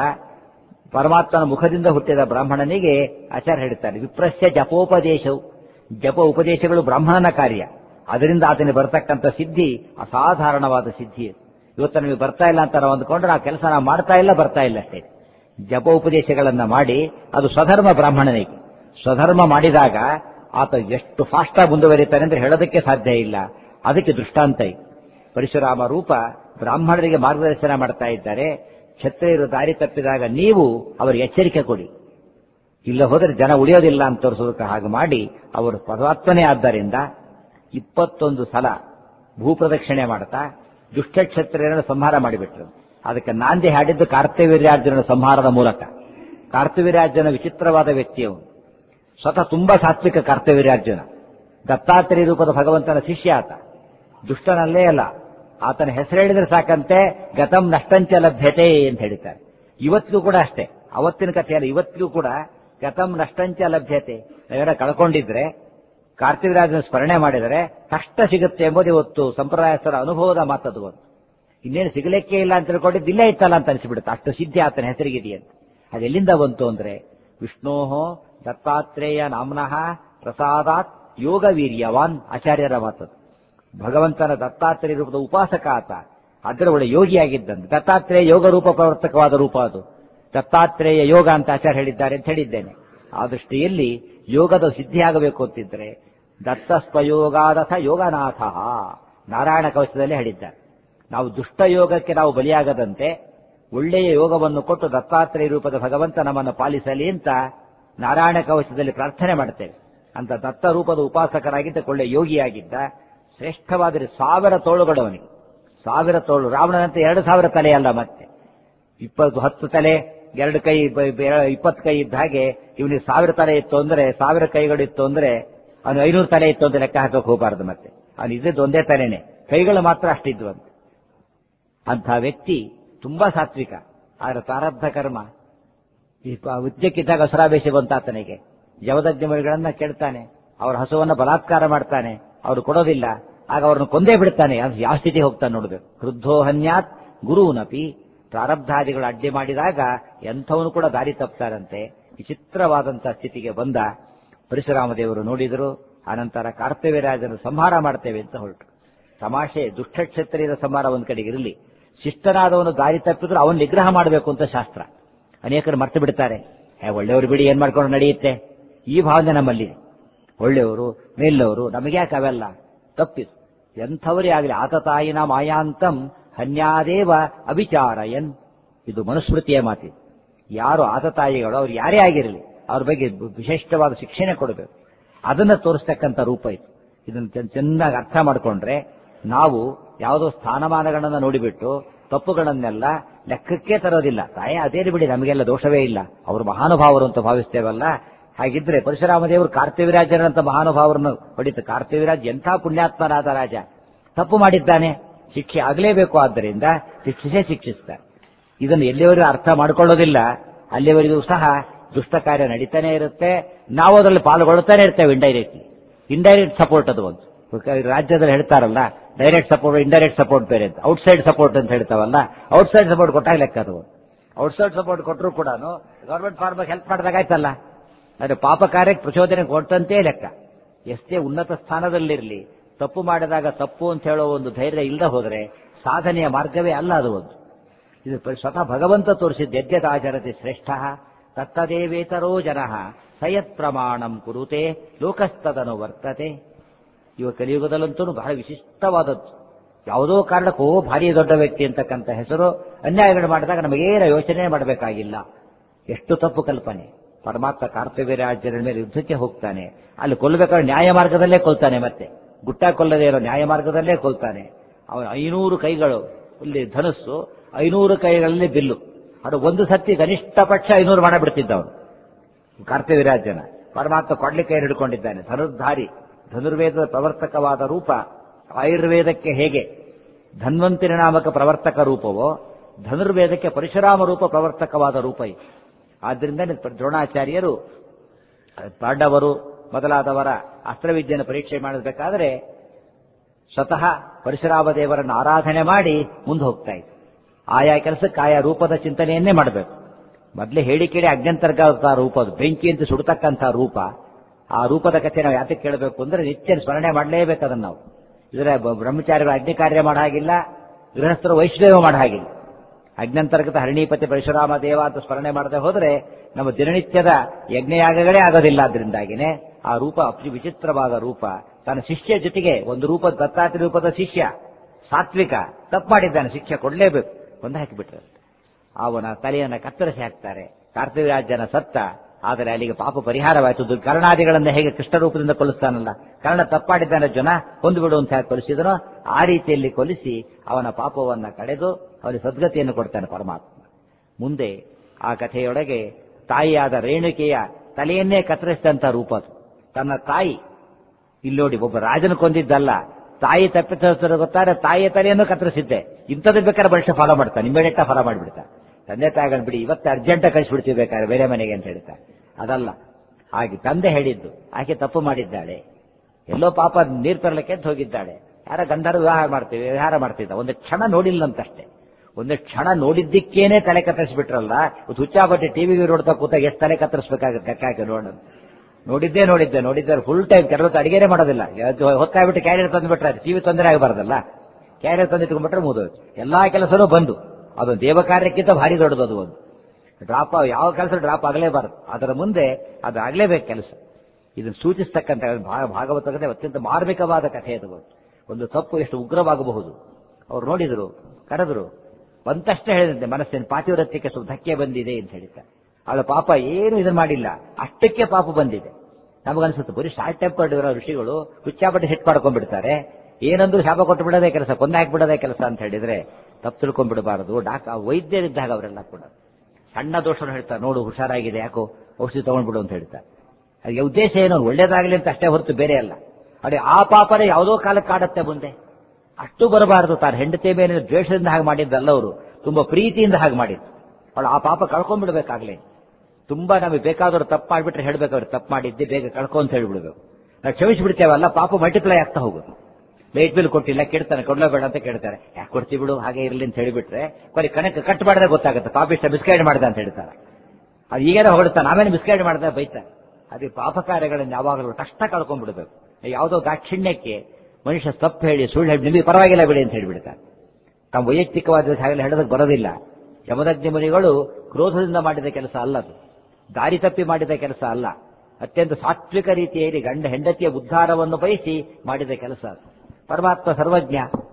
ಪರಮಾತ್ಮನ ಮುಖದಿಂದ ಹುಟ್ಟಿದ ಬ್ರಾಹ್ಮಣನಿಗೆ ಆಚಾರ್ಯ ಹೇಳ್ತಾರೆ ವಿಪ್ರಸ್ಯ ಜಪೋಪದೇಶವು ಜಪ ಉಪದೇಶಗಳು ಬ್ರಾಹ್ಮಣನ ಕಾರ್ಯ ಅದರಿಂದ ಆತನಿಗೆ ಬರತಕ್ಕಂಥ ಸಿದ್ಧಿ ಅಸಾಧಾರಣವಾದ ಸಿದ್ಧಿ ಇವತ್ತು ನಮಗೆ ಬರ್ತಾ ಇಲ್ಲ ಅಂತ ನಾವು ಅಂದ್ಕೊಂಡ್ರೆ ಆ ಕೆಲಸ ನಾವು ಮಾಡ್ತಾ ಇಲ್ಲ ಬರ್ತಾ ಇಲ್ಲ ಅಷ್ಟೇ ಜಪ ಉಪದೇಶಗಳನ್ನ ಮಾಡಿ ಅದು ಸ್ವಧರ್ಮ ಬ್ರಾಹ್ಮಣನಿಗೆ ಸ್ವಧರ್ಮ ಮಾಡಿದಾಗ ಆತ ಎಷ್ಟು ಫಾಸ್ಟ್ ಆಗಿ ಮುಂದುವರಿತಾನೆ ಅಂದ್ರೆ ಹೇಳೋದಕ್ಕೆ ಸಾಧ್ಯ ಇಲ್ಲ ಅದಕ್ಕೆ ದೃಷ್ಟಾಂತ ಇದೆ ಪರಶುರಾಮ ರೂಪ ಬ್ರಾಹ್ಮಣರಿಗೆ ಮಾರ್ಗದರ್ಶನ ಮಾಡ್ತಾ ಇದ್ದಾರೆ ಕ್ಷತ್ರಿಯರು ದಾರಿ ತಪ್ಪಿದಾಗ ನೀವು ಅವರಿಗೆ ಎಚ್ಚರಿಕೆ ಕೊಡಿ ಇಲ್ಲ ಹೋದರೆ ಜನ ಉಳಿಯೋದಿಲ್ಲ ಅಂತ ತೋರಿಸೋದಕ್ಕೆ ಹಾಗೆ ಮಾಡಿ ಅವರು ಪರಮಾತ್ಮನೇ ಆದ್ದರಿಂದ ಇಪ್ಪತ್ತೊಂದು ಸಲ ಭೂಪ್ರದಕ್ಷಿಣೆ ಮಾಡ್ತಾ ದುಷ್ಟಕ್ಷತ್ರಿಯರನ್ನು ಸಂಹಾರ ಮಾಡಿಬಿಟ್ರು ಅದಕ್ಕೆ ನಾಂದಿ ಹಾಡಿದ್ದು ಕಾರ್ತವೀರ್ಯಾರ್ಜುನನ ಸಂಹಾರದ ಮೂಲಕ ಕಾರ್ತವೀರ್ಯಾರ್ಜುನ ವಿಚಿತ್ರವಾದ ವ್ಯಕ್ತಿಯವು ಸ್ವತಃ ತುಂಬಾ ಸಾತ್ವಿಕ ಕಾರ್ತವೀರ್ಯಾರ್ಜುನ ದತ್ತಾತ್ರೇಯ ರೂಪದ ಭಗವಂತನ ಶಿಷ್ಯ ಆತ ದುಷ್ಟನಲ್ಲೇ ಅಲ್ಲ ಆತನ ಹೆಸರು ಹೇಳಿದ್ರೆ ಸಾಕಂತೆ ಗತಂ ನಷ್ಟಂಚ ಲಭ್ಯತೆ ಅಂತ ಹೇಳ್ತಾರೆ ಇವತ್ತಿಗೂ ಕೂಡ ಅಷ್ಟೇ ಅವತ್ತಿನ ಕಥೆಯಲ್ಲ ಇವತ್ತಿಗೂ ಕೂಡ ಗತಂ ನಷ್ಟಂಚ ಲಭ್ಯತೆ ನಾವೆಲ್ಲ ಕಳ್ಕೊಂಡಿದ್ರೆ ಕಾರ್ತಿಕರಾಜನ ಸ್ಮರಣೆ ಮಾಡಿದರೆ ಕಷ್ಟ ಸಿಗುತ್ತೆ ಎಂಬುದು ಇವತ್ತು ಸಂಪ್ರದಾಯಸ್ಥರ ಅನುಭವದ ಮಾತದು ಒಂದು ಇನ್ನೇನು ಸಿಗಲಿಕ್ಕೆ ಇಲ್ಲ ಅಂತ ತಿಳ್ಕೊಂಡಿದ್ದು ಇಲ್ಲೇ ಇತ್ತಲ್ಲ ಅಂತ ಅನಿಸ್ಬಿಡುತ್ತೆ ಅಷ್ಟು ಸಿದ್ಧಿ ಆತನ ಹೆಸರಿಗಿದೆಯಂತೆ ಅದೆಲ್ಲಿಂದ ಬಂತು ಅಂದ್ರೆ ವಿಷ್ಣೋ ದತ್ತಾತ್ರೇಯ ನಾಮ್ನಃ ಪ್ರಸಾದಾತ್ ಯೋಗ ವೀರ್ಯವಾನ್ ಆಚಾರ್ಯರ ಮಾತದು ಭಗವಂತನ ದತ್ತಾತ್ರೇಯ ರೂಪದ ಉಪಾಸಕ ಆತ ಅದರ ಒಳ್ಳೆ ಯೋಗಿಯಾಗಿದ್ದಂತೆ ದತ್ತಾತ್ರೇಯ ಯೋಗ ರೂಪ ಪ್ರವರ್ತಕವಾದ ರೂಪ ಅದು ದತ್ತಾತ್ರೇಯ ಯೋಗ ಅಂತ ಆಚಾರ್ಯ ಹೇಳಿದ್ದಾರೆ ಅಂತ ಹೇಳಿದ್ದೇನೆ ಆ ದೃಷ್ಟಿಯಲ್ಲಿ ಯೋಗದ ಸಿದ್ಧಿಯಾಗಬೇಕು ಅಂತಿದ್ರೆ ದತ್ತಸ್ವಯೋಗಾದಥ ಯೋಗನಾಥ ನಾರಾಯಣ ಕವಚದಲ್ಲಿ ಹೇಳಿದ್ದಾರೆ ನಾವು ದುಷ್ಟ ಯೋಗಕ್ಕೆ ನಾವು ಬಲಿಯಾಗದಂತೆ ಒಳ್ಳೆಯ ಯೋಗವನ್ನು ಕೊಟ್ಟು ದತ್ತಾತ್ರೇಯ ರೂಪದ ಭಗವಂತ ನಮ್ಮನ್ನು ಪಾಲಿಸಲಿ ಅಂತ ನಾರಾಯಣ ಕವಚದಲ್ಲಿ ಪ್ರಾರ್ಥನೆ ಮಾಡ್ತೇವೆ ಅಂತ ದತ್ತ ರೂಪದ ಉಪಾಸಕರಾಗಿದ್ದ ಒಳ್ಳೆ ಯೋಗಿಯಾಗಿದ್ದ ಶ್ರೇಷ್ಠವಾದರೆ ಸಾವಿರ ತೋಳುಗಳು ಅವನಿಗೆ ಸಾವಿರ ತೋಳು ರಾವಣನಂತೆ ಎರಡು ಸಾವಿರ ತಲೆ ಅಲ್ಲ ಮತ್ತೆ ಇಪ್ಪತ್ತು ಹತ್ತು ತಲೆ ಎರಡು ಕೈ ಇಪ್ಪತ್ತು ಕೈ ಇದ್ದ ಹಾಗೆ ಇವನಿಗೆ ಸಾವಿರ ತಲೆ ಇತ್ತು ಅಂದ್ರೆ ಸಾವಿರ ಕೈಗಳು ಇತ್ತು ಅಂದ್ರೆ ಅವನು ಐನೂರು ತಲೆ ಇತ್ತು ಅಂತ ಲೆಕ್ಕ ಹಾಕಕ್ಕೆ ಹೋಗಬಾರದು ಮತ್ತೆ ಅವನು ಇದ್ದದ್ದು ಒಂದೇ ತಲೆನೆ ಕೈಗಳು ಮಾತ್ರ ಅಷ್ಟಿದ್ವು ಅಂತ ಅಂಥ ವ್ಯಕ್ತಿ ತುಂಬಾ ಸಾತ್ವಿಕ ಆದ್ರೆ ಪ್ರಾರಬ್ಧ ಕರ್ಮ ಈ ಉದ್ಯಕ್ಕಿದ್ದಾಗ ಹಸುರಾವೇಶ ಬಂತ ಆತನಿಗೆ ಜವದಜ್ಞಮರಿಗಳನ್ನ ಕೇಳ್ತಾನೆ ಅವರ ಹಸುವನ್ನ ಬಲಾತ್ಕಾರ ಮಾಡ್ತಾನೆ ಅವರು ಕೊಡೋದಿಲ್ಲ ಆಗ ಅವ್ರನ್ನ ಕೊಂದೇ ಬಿಡ್ತಾನೆ ಯಾವ ಸ್ಥಿತಿ ಹೋಗ್ತಾನೆ ನೋಡ್ಬೇಕು ಕ್ರುದ್ಧೋ ಹನ್ಯಾತ್ ಗುರುನಪಿ ಪ್ರಾರಬ್ಧಾದಿಗಳು ಅಡ್ಡಿ ಮಾಡಿದಾಗ ಎಂಥವನು ಕೂಡ ದಾರಿ ತಪ್ತಾರಂತೆ ವಿಚಿತ್ರವಾದಂತಹ ಸ್ಥಿತಿಗೆ ಬಂದ ಪರಶುರಾಮ ದೇವರು ನೋಡಿದರು ಅನಂತರ ಕಾರ್ತವ್ಯರಾಜನ ಸಂಹಾರ ಮಾಡ್ತೇವೆ ಅಂತ ಹೊರಟು ತಮಾಷೆ ದುಷ್ಟಕ್ಷತ್ರಿಯರ ಸಂಹಾರ ಒಂದ್ ಕಡೆಗೆ ಇರಲಿ ಶಿಷ್ಟನಾದವನು ದಾರಿ ತಪ್ಪಿದ್ರು ಅವನು ನಿಗ್ರಹ ಮಾಡಬೇಕು ಅಂತ ಶಾಸ್ತ್ರ ಅನೇಕರು ಮರ್ತು ಬಿಡ್ತಾರೆ ಹೇ ಒಳ್ಳೆಯವರು ಬಿಡಿ ಏನ್ ಮಾಡ್ಕೊಂಡು ನಡೆಯುತ್ತೆ ಈ ಭಾವನೆ ನಮ್ಮಲ್ಲಿ ಒಳ್ಳೆಯವರು ಮೇಲವರು ನಮಗ್ಯಾಕೆ ಅವೆಲ್ಲ ತಪ್ಪಿದು ಎಂಥವರೇ ಆಗಲಿ ಆತತಾಯಿನ ಮಾಯಾಂತಂ ಹನ್ಯಾದೇವ ಅವಿಚಾರಯನ್ ಇದು ಮನುಸ್ಮೃತಿಯ ಮಾತಿದೆ ಯಾರು ಆತತಾಯಿಗಳು ಅವ್ರು ಯಾರೇ ಆಗಿರಲಿ ಅವ್ರ ಬಗ್ಗೆ ವಿಶಿಷ್ಟವಾದ ಶಿಕ್ಷಣೆ ಕೊಡಬೇಕು ಅದನ್ನ ತೋರಿಸ್ತಕ್ಕಂಥ ರೂಪ ಇದು ಇದನ್ನು ಚೆನ್ನಾಗಿ ಅರ್ಥ ಮಾಡಿಕೊಂಡ್ರೆ ನಾವು ಯಾವುದೋ ಸ್ಥಾನಮಾನಗಳನ್ನ ನೋಡಿಬಿಟ್ಟು ತಪ್ಪುಗಳನ್ನೆಲ್ಲ ಲೆಕ್ಕಕ್ಕೆ ತರೋದಿಲ್ಲ ತಾಯೇ ಅದೇನು ಬಿಡಿ ನಮಗೆಲ್ಲ ದೋಷವೇ ಇಲ್ಲ ಅವರು ಮಹಾನುಭಾವರು ಅಂತ ಭಾವಿಸ್ತೇವಲ್ಲ ಹಾಗಿದ್ರೆ ಪರಶುರಾಮ ದೇವರು ಕಾರ್ತಿವಿರಾಜನಂತ ಮಹಾನುಭಾವರನ್ನು ಹೊಡಿತು ಕಾರ್ತಿವಿರಾಜ್ ಎಂಥ ಪುಣ್ಯಾತ್ಮನಾದ ರಾಜ ತಪ್ಪು ಮಾಡಿದ್ದಾನೆ ಶಿಕ್ಷೆ ಆಗಲೇಬೇಕು ಆದ್ದರಿಂದ ಶಿಕ್ಷಿಸೇ ಶಿಕ್ಷಿಸ್ತಾರೆ ಇದನ್ನು ಎಲ್ಲಿವರೆಗೂ ಅರ್ಥ ಮಾಡ್ಕೊಳ್ಳೋದಿಲ್ಲ ಅಲ್ಲಿವರೆಗೂ ಸಹ ದುಷ್ಟ ಕಾರ್ಯ ನಡೀತಾನೆ ಇರುತ್ತೆ ನಾವು ಅದರಲ್ಲಿ ಪಾಲ್ಗೊಳ್ತಾನೆ ಇರ್ತೇವೆ ಇಂಡೈರೆಕ್ಟ್ಲಿ ಇಂಡೈರೆಕ್ಟ್ ಸಪೋರ್ಟ್ ಅದು ಒಂದು ರಾಜ್ಯದಲ್ಲಿ ಹೇಳ್ತಾರಲ್ಲ ಡೈರೆಕ್ಟ್ ಸಪೋರ್ಟ್ ಇಂಡೈರೆಕ್ಟ್ ಸಪೋರ್ಟ್ ಬೇರೆ ಅಂತ ಔಟ್ಸೈಡ್ ಸಪೋರ್ಟ್ ಅಂತ ಹೇಳ್ತಾವಲ್ಲ ಔಟ್ಸೈಡ್ ಸಪೋರ್ಟ್ ಕೊಟ್ಟಾಗ ಲೆಕ್ಕ ಅದು ಔಟ್ಸೈಡ್ ಸಪೋರ್ಟ್ ಕೊಟ್ಟರು ಕೂಡ ಗೌರ್ಮೆಂಟ್ ಫಾರ್ಮರ್ ಹೆಲ್ಪ್ ಮಾಡಿದಾಗ ಆಯ್ತಲ್ಲ ಆದರೆ ಪಾಪ ಕಾರ್ಯಕ್ಕೆ ಪ್ರಚೋದನೆ ಕೊಟ್ಟಂತೆ ಲೆಕ್ಕ ಎಷ್ಟೇ ಉನ್ನತ ಸ್ಥಾನದಲ್ಲಿರಲಿ ತಪ್ಪು ಮಾಡಿದಾಗ ತಪ್ಪು ಅಂತ ಹೇಳೋ ಒಂದು ಧೈರ್ಯ ಇಲ್ಲದೆ ಹೋದರೆ ಸಾಧನೆಯ ಮಾರ್ಗವೇ ಅಲ್ಲ ಅದು ಒಂದು ಇದು ಸ್ವತಃ ಭಗವಂತ ತೋರಿಸಿದ್ದು ಯದ್ಯದಾಚರತಿ ಶ್ರೇಷ್ಠ ತತ್ತದೇವೇತರೋ ಜನ ಸಯತ್ ಪ್ರಮಾಣಂ ಕುರುತೆ ಲೋಕಸ್ತದನು ವರ್ತತೆ ಇವ ಕಲಿಯುಗದಲ್ಲಂತೂ ಬಹಳ ವಿಶಿಷ್ಟವಾದದ್ದು ಯಾವುದೋ ಕಾರಣಕ್ಕೂ ಭಾರಿ ದೊಡ್ಡ ವ್ಯಕ್ತಿ ಅಂತಕ್ಕಂಥ ಹೆಸರು ಅನ್ಯಾಯಗಳು ಮಾಡಿದಾಗ ನಮಗೇನ ಯೋಚನೆ ಮಾಡಬೇಕಾಗಿಲ್ಲ ಎಷ್ಟು ತಪ್ಪು ಕಲ್ಪನೆ ಪರಮಾತ್ಮ ಕಾರ್ತಿವೀರ್ಯಾರ್ಜನ ಮೇಲೆ ಯುದ್ಧಕ್ಕೆ ಹೋಗ್ತಾನೆ ಅಲ್ಲಿ ಕೊಲ್ಲಬೇಕಾದ್ರೆ ನ್ಯಾಯ ಮಾರ್ಗದಲ್ಲೇ ಕೊಲ್ತಾನೆ ಮತ್ತೆ ಗುಟ್ಟ ಕೊಲ್ಲದೇ ಇರೋ ನ್ಯಾಯ ಮಾರ್ಗದಲ್ಲೇ ಕೊಲ್ತಾನೆ ಅವನ ಐನೂರು ಕೈಗಳು ಇಲ್ಲಿ ಧನಸ್ಸು ಐನೂರು ಕೈಗಳಲ್ಲಿ ಬಿಲ್ಲು ಅದು ಒಂದು ಸತಿ ಕನಿಷ್ಠ ಪಕ್ಷ ಐನೂರು ಮಾಡ ಬಿಡ್ತಿದ್ದ ಅವನು ಕಾರ್ತಿವೀರಾಜನ ಪರಮಾತ್ಮ ಕೊಡ್ಲಿಕ್ಕೆ ಹಿಡ್ಕೊಂಡಿದ್ದಾನೆ ಧನುರ್ಧಾರಿ ಧನುರ್ವೇದದ ಪ್ರವರ್ತಕವಾದ ರೂಪ ಆಯುರ್ವೇದಕ್ಕೆ ಹೇಗೆ ಧನ್ವಂತಿರಿ ನಾಮಕ ಪ್ರವರ್ತಕ ರೂಪವೋ ಧನುರ್ವೇದಕ್ಕೆ ಪರಶುರಾಮ ರೂಪ ಪ್ರವರ್ತಕವಾದ ರೂಪ ಇದೆ ಆದ್ದರಿಂದ ದ್ರೋಣಾಚಾರ್ಯರು ಪಾಂಡವರು ಮೊದಲಾದವರ ಅಸ್ತ್ರವಿದ್ಯೆಯನ್ನು ಪರೀಕ್ಷೆ ಮಾಡಬೇಕಾದ್ರೆ ಸ್ವತಃ ಪರಶುರಾಮ ದೇವರನ್ನು ಆರಾಧನೆ ಮಾಡಿ ಮುಂದೆ ಹೋಗ್ತಾ ಇತ್ತು ಆಯಾ ಕೆಲಸಕ್ಕೆ ಆಯಾ ರೂಪದ ಚಿಂತನೆಯನ್ನೇ ಮಾಡಬೇಕು ಮೊದಲೇ ಹೇಳಿ ಕೇಳಿ ಅಜ್ಞಂತರ್ಗತ ರೂಪ ಅದು ಬೆಂಕಿ ಅಂತ ಸುಡತಕ್ಕಂಥ ರೂಪ ಆ ರೂಪದ ಕಥೆ ನಾವು ಯಾತಕ್ಕೆ ಕೇಳಬೇಕು ಅಂದ್ರೆ ನಿತ್ಯ ಸ್ಮರಣೆ ಮಾಡಲೇಬೇಕು ಅದನ್ನು ನಾವು ಇದರ ಬ್ರಹ್ಮಚಾರಿಗಳು ಅಗ್ನಿ ಕಾರ್ಯ ಮಾಡೋ ಹಾಗಿಲ್ಲ ಗೃಹಸ್ಥರು ವೈಷ್ಣವ ಮಾಡೋ ಹಾಗಿಲ್ಲ ಅಜ್ಞಂತರ್ಗತ ಹರಿಣೀಪತಿ ಪರಶುರಾಮ ದೇವ ಅಂತ ಸ್ಮರಣೆ ಮಾಡದೆ ಹೋದರೆ ನಮ್ಮ ದಿನನಿತ್ಯದ ಯಜ್ಞಯಾಗಗಳೇ ಆಗೋದಿಲ್ಲ ಅದರಿಂದಾಗಿನೇ ಆ ರೂಪ ಅತಿ ವಿಚಿತ್ರವಾದ ರೂಪ ತನ್ನ ಶಿಷ್ಯ ಜೊತೆಗೆ ಒಂದು ರೂಪ ದತ್ತಾತಿ ರೂಪದ ಶಿಷ್ಯ ಸಾತ್ವಿಕ ತಪ್ಪು ಮಾಡಿದ್ದಾನೆ ಶಿಕ್ಷೆ ಕೊಡಲೇಬೇಕು ಒಂದು ಹಾಕಿಬಿಟ್ರೆ ಅವನ ತಲೆಯನ್ನು ಕತ್ತರಿಸಿ ಹಾಕ್ತಾರೆ ಕಾರ್ತಿವರಾಜನ ಸತ್ತ ಆದರೆ ಅಲ್ಲಿಗೆ ಪಾಪ ಪರಿಹಾರವಾಯಿತು ಕರ್ಣಾದಿಗಳನ್ನ ಹೇಗೆ ಕೃಷ್ಣ ರೂಪದಿಂದ ಕೊಲಿಸ್ತಾನಲ್ಲ ಕರ್ಣ ತಪ್ಪಾಡಿದ್ದಾನೆ ಜನ ಹೊಂದು ಬಿಡು ಅಂತ ಹೇಗೆ ಕೊಲಿಸಿದನೋ ಆ ರೀತಿಯಲ್ಲಿ ಕೊಲಿಸಿ ಅವನ ಪಾಪವನ್ನ ಕಡೆದು ಅವನಿಗೆ ಸದ್ಗತಿಯನ್ನು ಕೊಡ್ತಾನೆ ಪರಮಾತ್ಮ ಮುಂದೆ ಆ ಕಥೆಯೊಳಗೆ ತಾಯಿಯಾದ ರೇಣುಕೆಯ ತಲೆಯನ್ನೇ ಕತ್ತರಿಸಿದಂತ ರೂಪ ಅದು ತನ್ನ ತಾಯಿ ಇಲ್ಲಿ ನೋಡಿ ಒಬ್ಬ ರಾಜನ ಕೊಂದಿದ್ದಲ್ಲ ತಾಯಿ ತಪ್ಪಿತ ಗೊತ್ತಾರೆ ತಾಯಿಯ ತಲೆಯನ್ನು ಕತ್ತರಿಸಿದ್ದೆ ಇಂಥದ್ದು ಬೇಕಾದ್ರೆ ಬಳಿಷ್ಠ ಫಾಲೋ ಮಾಡ್ತಾನೆ ಇಮಿಡಿಯೇಟ್ ಫಾಲೋ ಮಾಡಿಬಿಡ್ತಾನೆ ತಂದೆ ತಾಯಿಗಳನ್ನ ಬಿಡಿ ಇವತ್ತೇ ಅರ್ಜೆಂಟ್ ಕಳಿಸ್ಬಿಡ್ತೀವಿ ಬೇಕಾದ್ರೆ ಬೇರೆ ಮನೆಗೆ ಅಂತ ಹೇಳ್ತಾ ಅದಲ್ಲ ಹಾಗೆ ತಂದೆ ಹೇಳಿದ್ದು ಆಕೆ ತಪ್ಪು ಮಾಡಿದ್ದಾಳೆ ಎಲ್ಲೋ ಪಾಪ ನೀರು ತರಲಿಕ್ಕೆ ಅಂತ ಹೋಗಿದ್ದಾಳೆ ಯಾರ ಗಂಧರ್ವ ವ್ಯವಹಾರ ಮಾಡ್ತೀವಿ ವ್ಯವಹಾರ ಮಾಡ್ತಿದ್ದ ಒಂದು ಕ್ಷಣ ನೋಡಿಲ್ಲಂತಷ್ಟೇ ಒಂದು ಕ್ಷಣ ನೋಡಿದ್ದಕ್ಕೇನೆ ತಲೆ ಕತ್ತರಿಸ್ಬಿಟ್ರಲ್ಲ ಹುಚ್ಚಾಬಟ್ಟಿ ಟಿವಿಗೆ ನೋಡ್ತಾ ಕೂತಾಗ ಎಷ್ಟು ತಲೆ ಕತ್ತರಿಸ್ಬೇಕಾಗುತ್ತೆ ಲೆಕ್ಕಾಕಿ ನೋಡ ನೋಡಿದ್ದೇ ನೋಡಿದ್ದೆ ನೋಡಿದ್ದೆ ಫುಲ್ ಟೈಮ್ ಕೆಲವತ್ತು ಅಡಿಗೆನೇ ಮಾಡೋದಿಲ್ಲ ಹೊತ್ತಾಗ್ಬಿಟ್ಟು ಕ್ಯಾರಿಯರ್ ತಂದುಬಿಟ್ರೆ ಟಿವಿ ತೊಂದರೆ ಆಗಬಾರ್ದಲ್ಲ ಕ್ಯಾರಿಯರ್ ತಂದಿಟ್ಕೊಂಡ್ಬಿಟ್ರೆ ಮುಗಿದೋಯ್ತು ಎಲ್ಲಾ ಕೆಲಸನೂ ಬಂದು ಅದು ದೇವ ಕಾರ್ಯಕ್ಕಿಂತ ಭಾರಿ ದೊಡ್ಡದು ಅದು ಒಂದು ಡ್ರಾಪ್ ಯಾವ ಕೆಲಸ ಡ್ರಾಪ್ ಆಗಲೇಬಾರದು ಅದರ ಮುಂದೆ ಅದು ಆಗಲೇಬೇಕು ಕೆಲಸ ಇದನ್ನು ಸೂಚಿಸ್ತಕ್ಕಂಥ ಭಾಗವತದ ಅತ್ಯಂತ ಮಾರ್ಮಿಕವಾದ ಕಥೆ ಅದು ಒಂದು ತಪ್ಪು ಎಷ್ಟು ಉಗ್ರವಾಗಬಹುದು ಅವ್ರು ನೋಡಿದ್ರು ಕರೆದ್ರು ಬಂತಷ್ಟೇ ಹೇಳಿದಂತೆ ಮನಸ್ಸಿನ ಪಾತಿವ್ರತ್ಯಕ್ಕೆ ಸ್ವಲ್ಪ ಧಕ್ಕೆ ಬಂದಿದೆ ಅಂತ ಹೇಳಿದ್ದಾರೆ ಅವಳ ಪಾಪ ಏನು ಇದನ್ನ ಮಾಡಿಲ್ಲ ಅಷ್ಟಕ್ಕೆ ಪಾಪ ಬಂದಿದೆ ನಮಗನ್ಸುತ್ತೆ ಬರೀ ಶಾರ್ಟ್ ಟೆಂಪರ್ಡ್ ಇರೋ ಋಷಿಗಳು ಹುಚ್ಚಾಪಟ್ಟಿ ಹಿಟ್ ಮಾಡ್ಕೊಂಡ್ಬಿಡ್ತಾರೆ ಏನಂದ್ರೂ ಶಾಪ ಕೊಟ್ಟು ಬಿಡೋದೇ ಕೆಲಸ ಕೊಂದ ಹಾಕ್ಬಿಡೋದೇ ಕೆಲಸ ಅಂತ ಹೇಳಿದ್ರೆ ತಪ್ಪು ತಿಳ್ಕೊಂಡ್ಬಿಡಬಾರದು ಡಾಕ್ ವೈದ್ಯರಿದ್ದಾಗ ಅವರೆಲ್ಲ ಕೂಡ ಸಣ್ಣ ದೋಷವನ್ನು ಹೇಳ್ತಾರೆ ನೋಡು ಹುಷಾರಾಗಿದೆ ಯಾಕೋ ಔಷಧಿ ತಗೊಂಡ್ಬಿಡು ಅಂತ ಹೇಳ್ತಾರೆ ಅದಕ್ಕೆ ಉದ್ದೇಶ ಏನು ಒಳ್ಳೇದಾಗಲಿ ಅಂತ ಅಷ್ಟೇ ಹೊರತು ಬೇರೆ ಅಲ್ಲ ಅದೇ ಆ ಪಾಪನೇ ಯಾವುದೋ ಕಾಲಕ್ಕೆ ಕಾಡುತ್ತೆ ಮುಂದೆ ಅಷ್ಟು ಬರಬಾರದು ತಾನು ಹೆಂಡತಿ ಮೇಲೆ ದ್ವೇಷದಿಂದ ಹಾಗೆ ಮಾಡಿದ್ದಲ್ಲ ಅವರು ತುಂಬಾ ಪ್ರೀತಿಯಿಂದ ಹಾಗೆ ಮಾಡಿದ್ದು ಅವಳು ಆ ಪಾಪ ಕಳ್ಕೊಂಡ್ಬಿಡ್ಬೇಕಾಗ್ಲೇ ತುಂಬಾ ನಮಗೆ ಬೇಕಾದವ್ರು ತಪ್ಪು ಮಾಡಿಬಿಟ್ರೆ ಹೇಳ್ಬೇಕಾದ್ರೆ ತಪ್ಪು ಮಾಡಿದ್ದೆ ಬೇಗ ಕಳ್ಕೊ ಅಂತ ಹೇಳ್ಬಿಡ್ಬೇಕು ನಾವು ಕ್ಷಮಿಸ್ಬಿಡ್ತೇವಲ್ಲ ಪಾಪ ಮಲ್ಟಿಪ್ಲೈ ಆಗ್ತಾ ಹೋಗೋದು ಲೈಟ್ ಬಿಲ್ ಕೊಟ್ಟಿಲ್ಲ ಕೇಳ್ತಾನೆ ಕೊಡ್ಲೇಬೇಡ ಅಂತ ಕೇಳ್ತಾರೆ ಯಾಕೆ ಕೊಡ್ತೀವಿ ಬಿಡು ಹಾಗೆ ಇರಲಿ ಅಂತ ಹೇಳಿಬಿಟ್ರೆ ಬರೀ ಕಣಕ್ಕೆ ಕಟ್ ಮಾಡದೆ ಗೊತ್ತಾಗುತ್ತೆ ಪಾಪ ಇಷ್ಟ ಮಿಸ್ಗೈಡ್ ಮಾಡ್ದೆ ಅಂತ ಹೇಳ್ತಾರೆ ಅದು ಈಗೇನೋ ಹೊಗಡ್ತಾನೆ ನಾವೇನು ಮಿಸ್ಗೈಡ್ ಮಾಡ್ದೆ ಬೈತಾರೆ ಅದೇ ಪಾಪ ಕಾರ್ಯಗಳನ್ನು ಯಾವಾಗಲೂ ಕಷ್ಟ ಕಳ್ಕೊಂಡ್ಬಿಡ್ಬೇಕು ಯಾವುದೋ ದಾಕ್ಷಿಣ್ಯಕ್ಕೆ ಮನುಷ್ಯ ತಪ್ಪು ಹೇಳಿ ಸುಳ್ಳು ಹೇಳಿ ನಿಮಗೆ ಪರವಾಗಿಲ್ಲ ಬಿಡಿ ಅಂತ ಹೇಳಿಬಿಡ್ತಾರೆ ತಮ್ಮ ವೈಯಕ್ತಿಕವಾದ ಹಾಗೆ ಹೇಳೋದಕ್ಕೆ ಬರೋದಿಲ್ಲ ಯಮದಗ್ನಿ ಮುನಿಗಳು ಕ್ರೋಧದಿಂದ ಮಾಡಿದ ಕೆಲಸ ಅಲ್ಲದು ದಾರಿ ತಪ್ಪಿ ಮಾಡಿದ ಕೆಲಸ ಅಲ್ಲ ಅತ್ಯಂತ ಸಾತ್ವಿಕ ರೀತಿಯಲ್ಲಿ ಗಂಡ ಹೆಂಡತಿಯ ಉದ್ಧಾರವನ್ನು ಬಯಸಿ ಮಾಡಿದ ಕೆಲಸ ಅದು ಪರಮಾತ್ಮ ಸರ್ವಜ್ಞ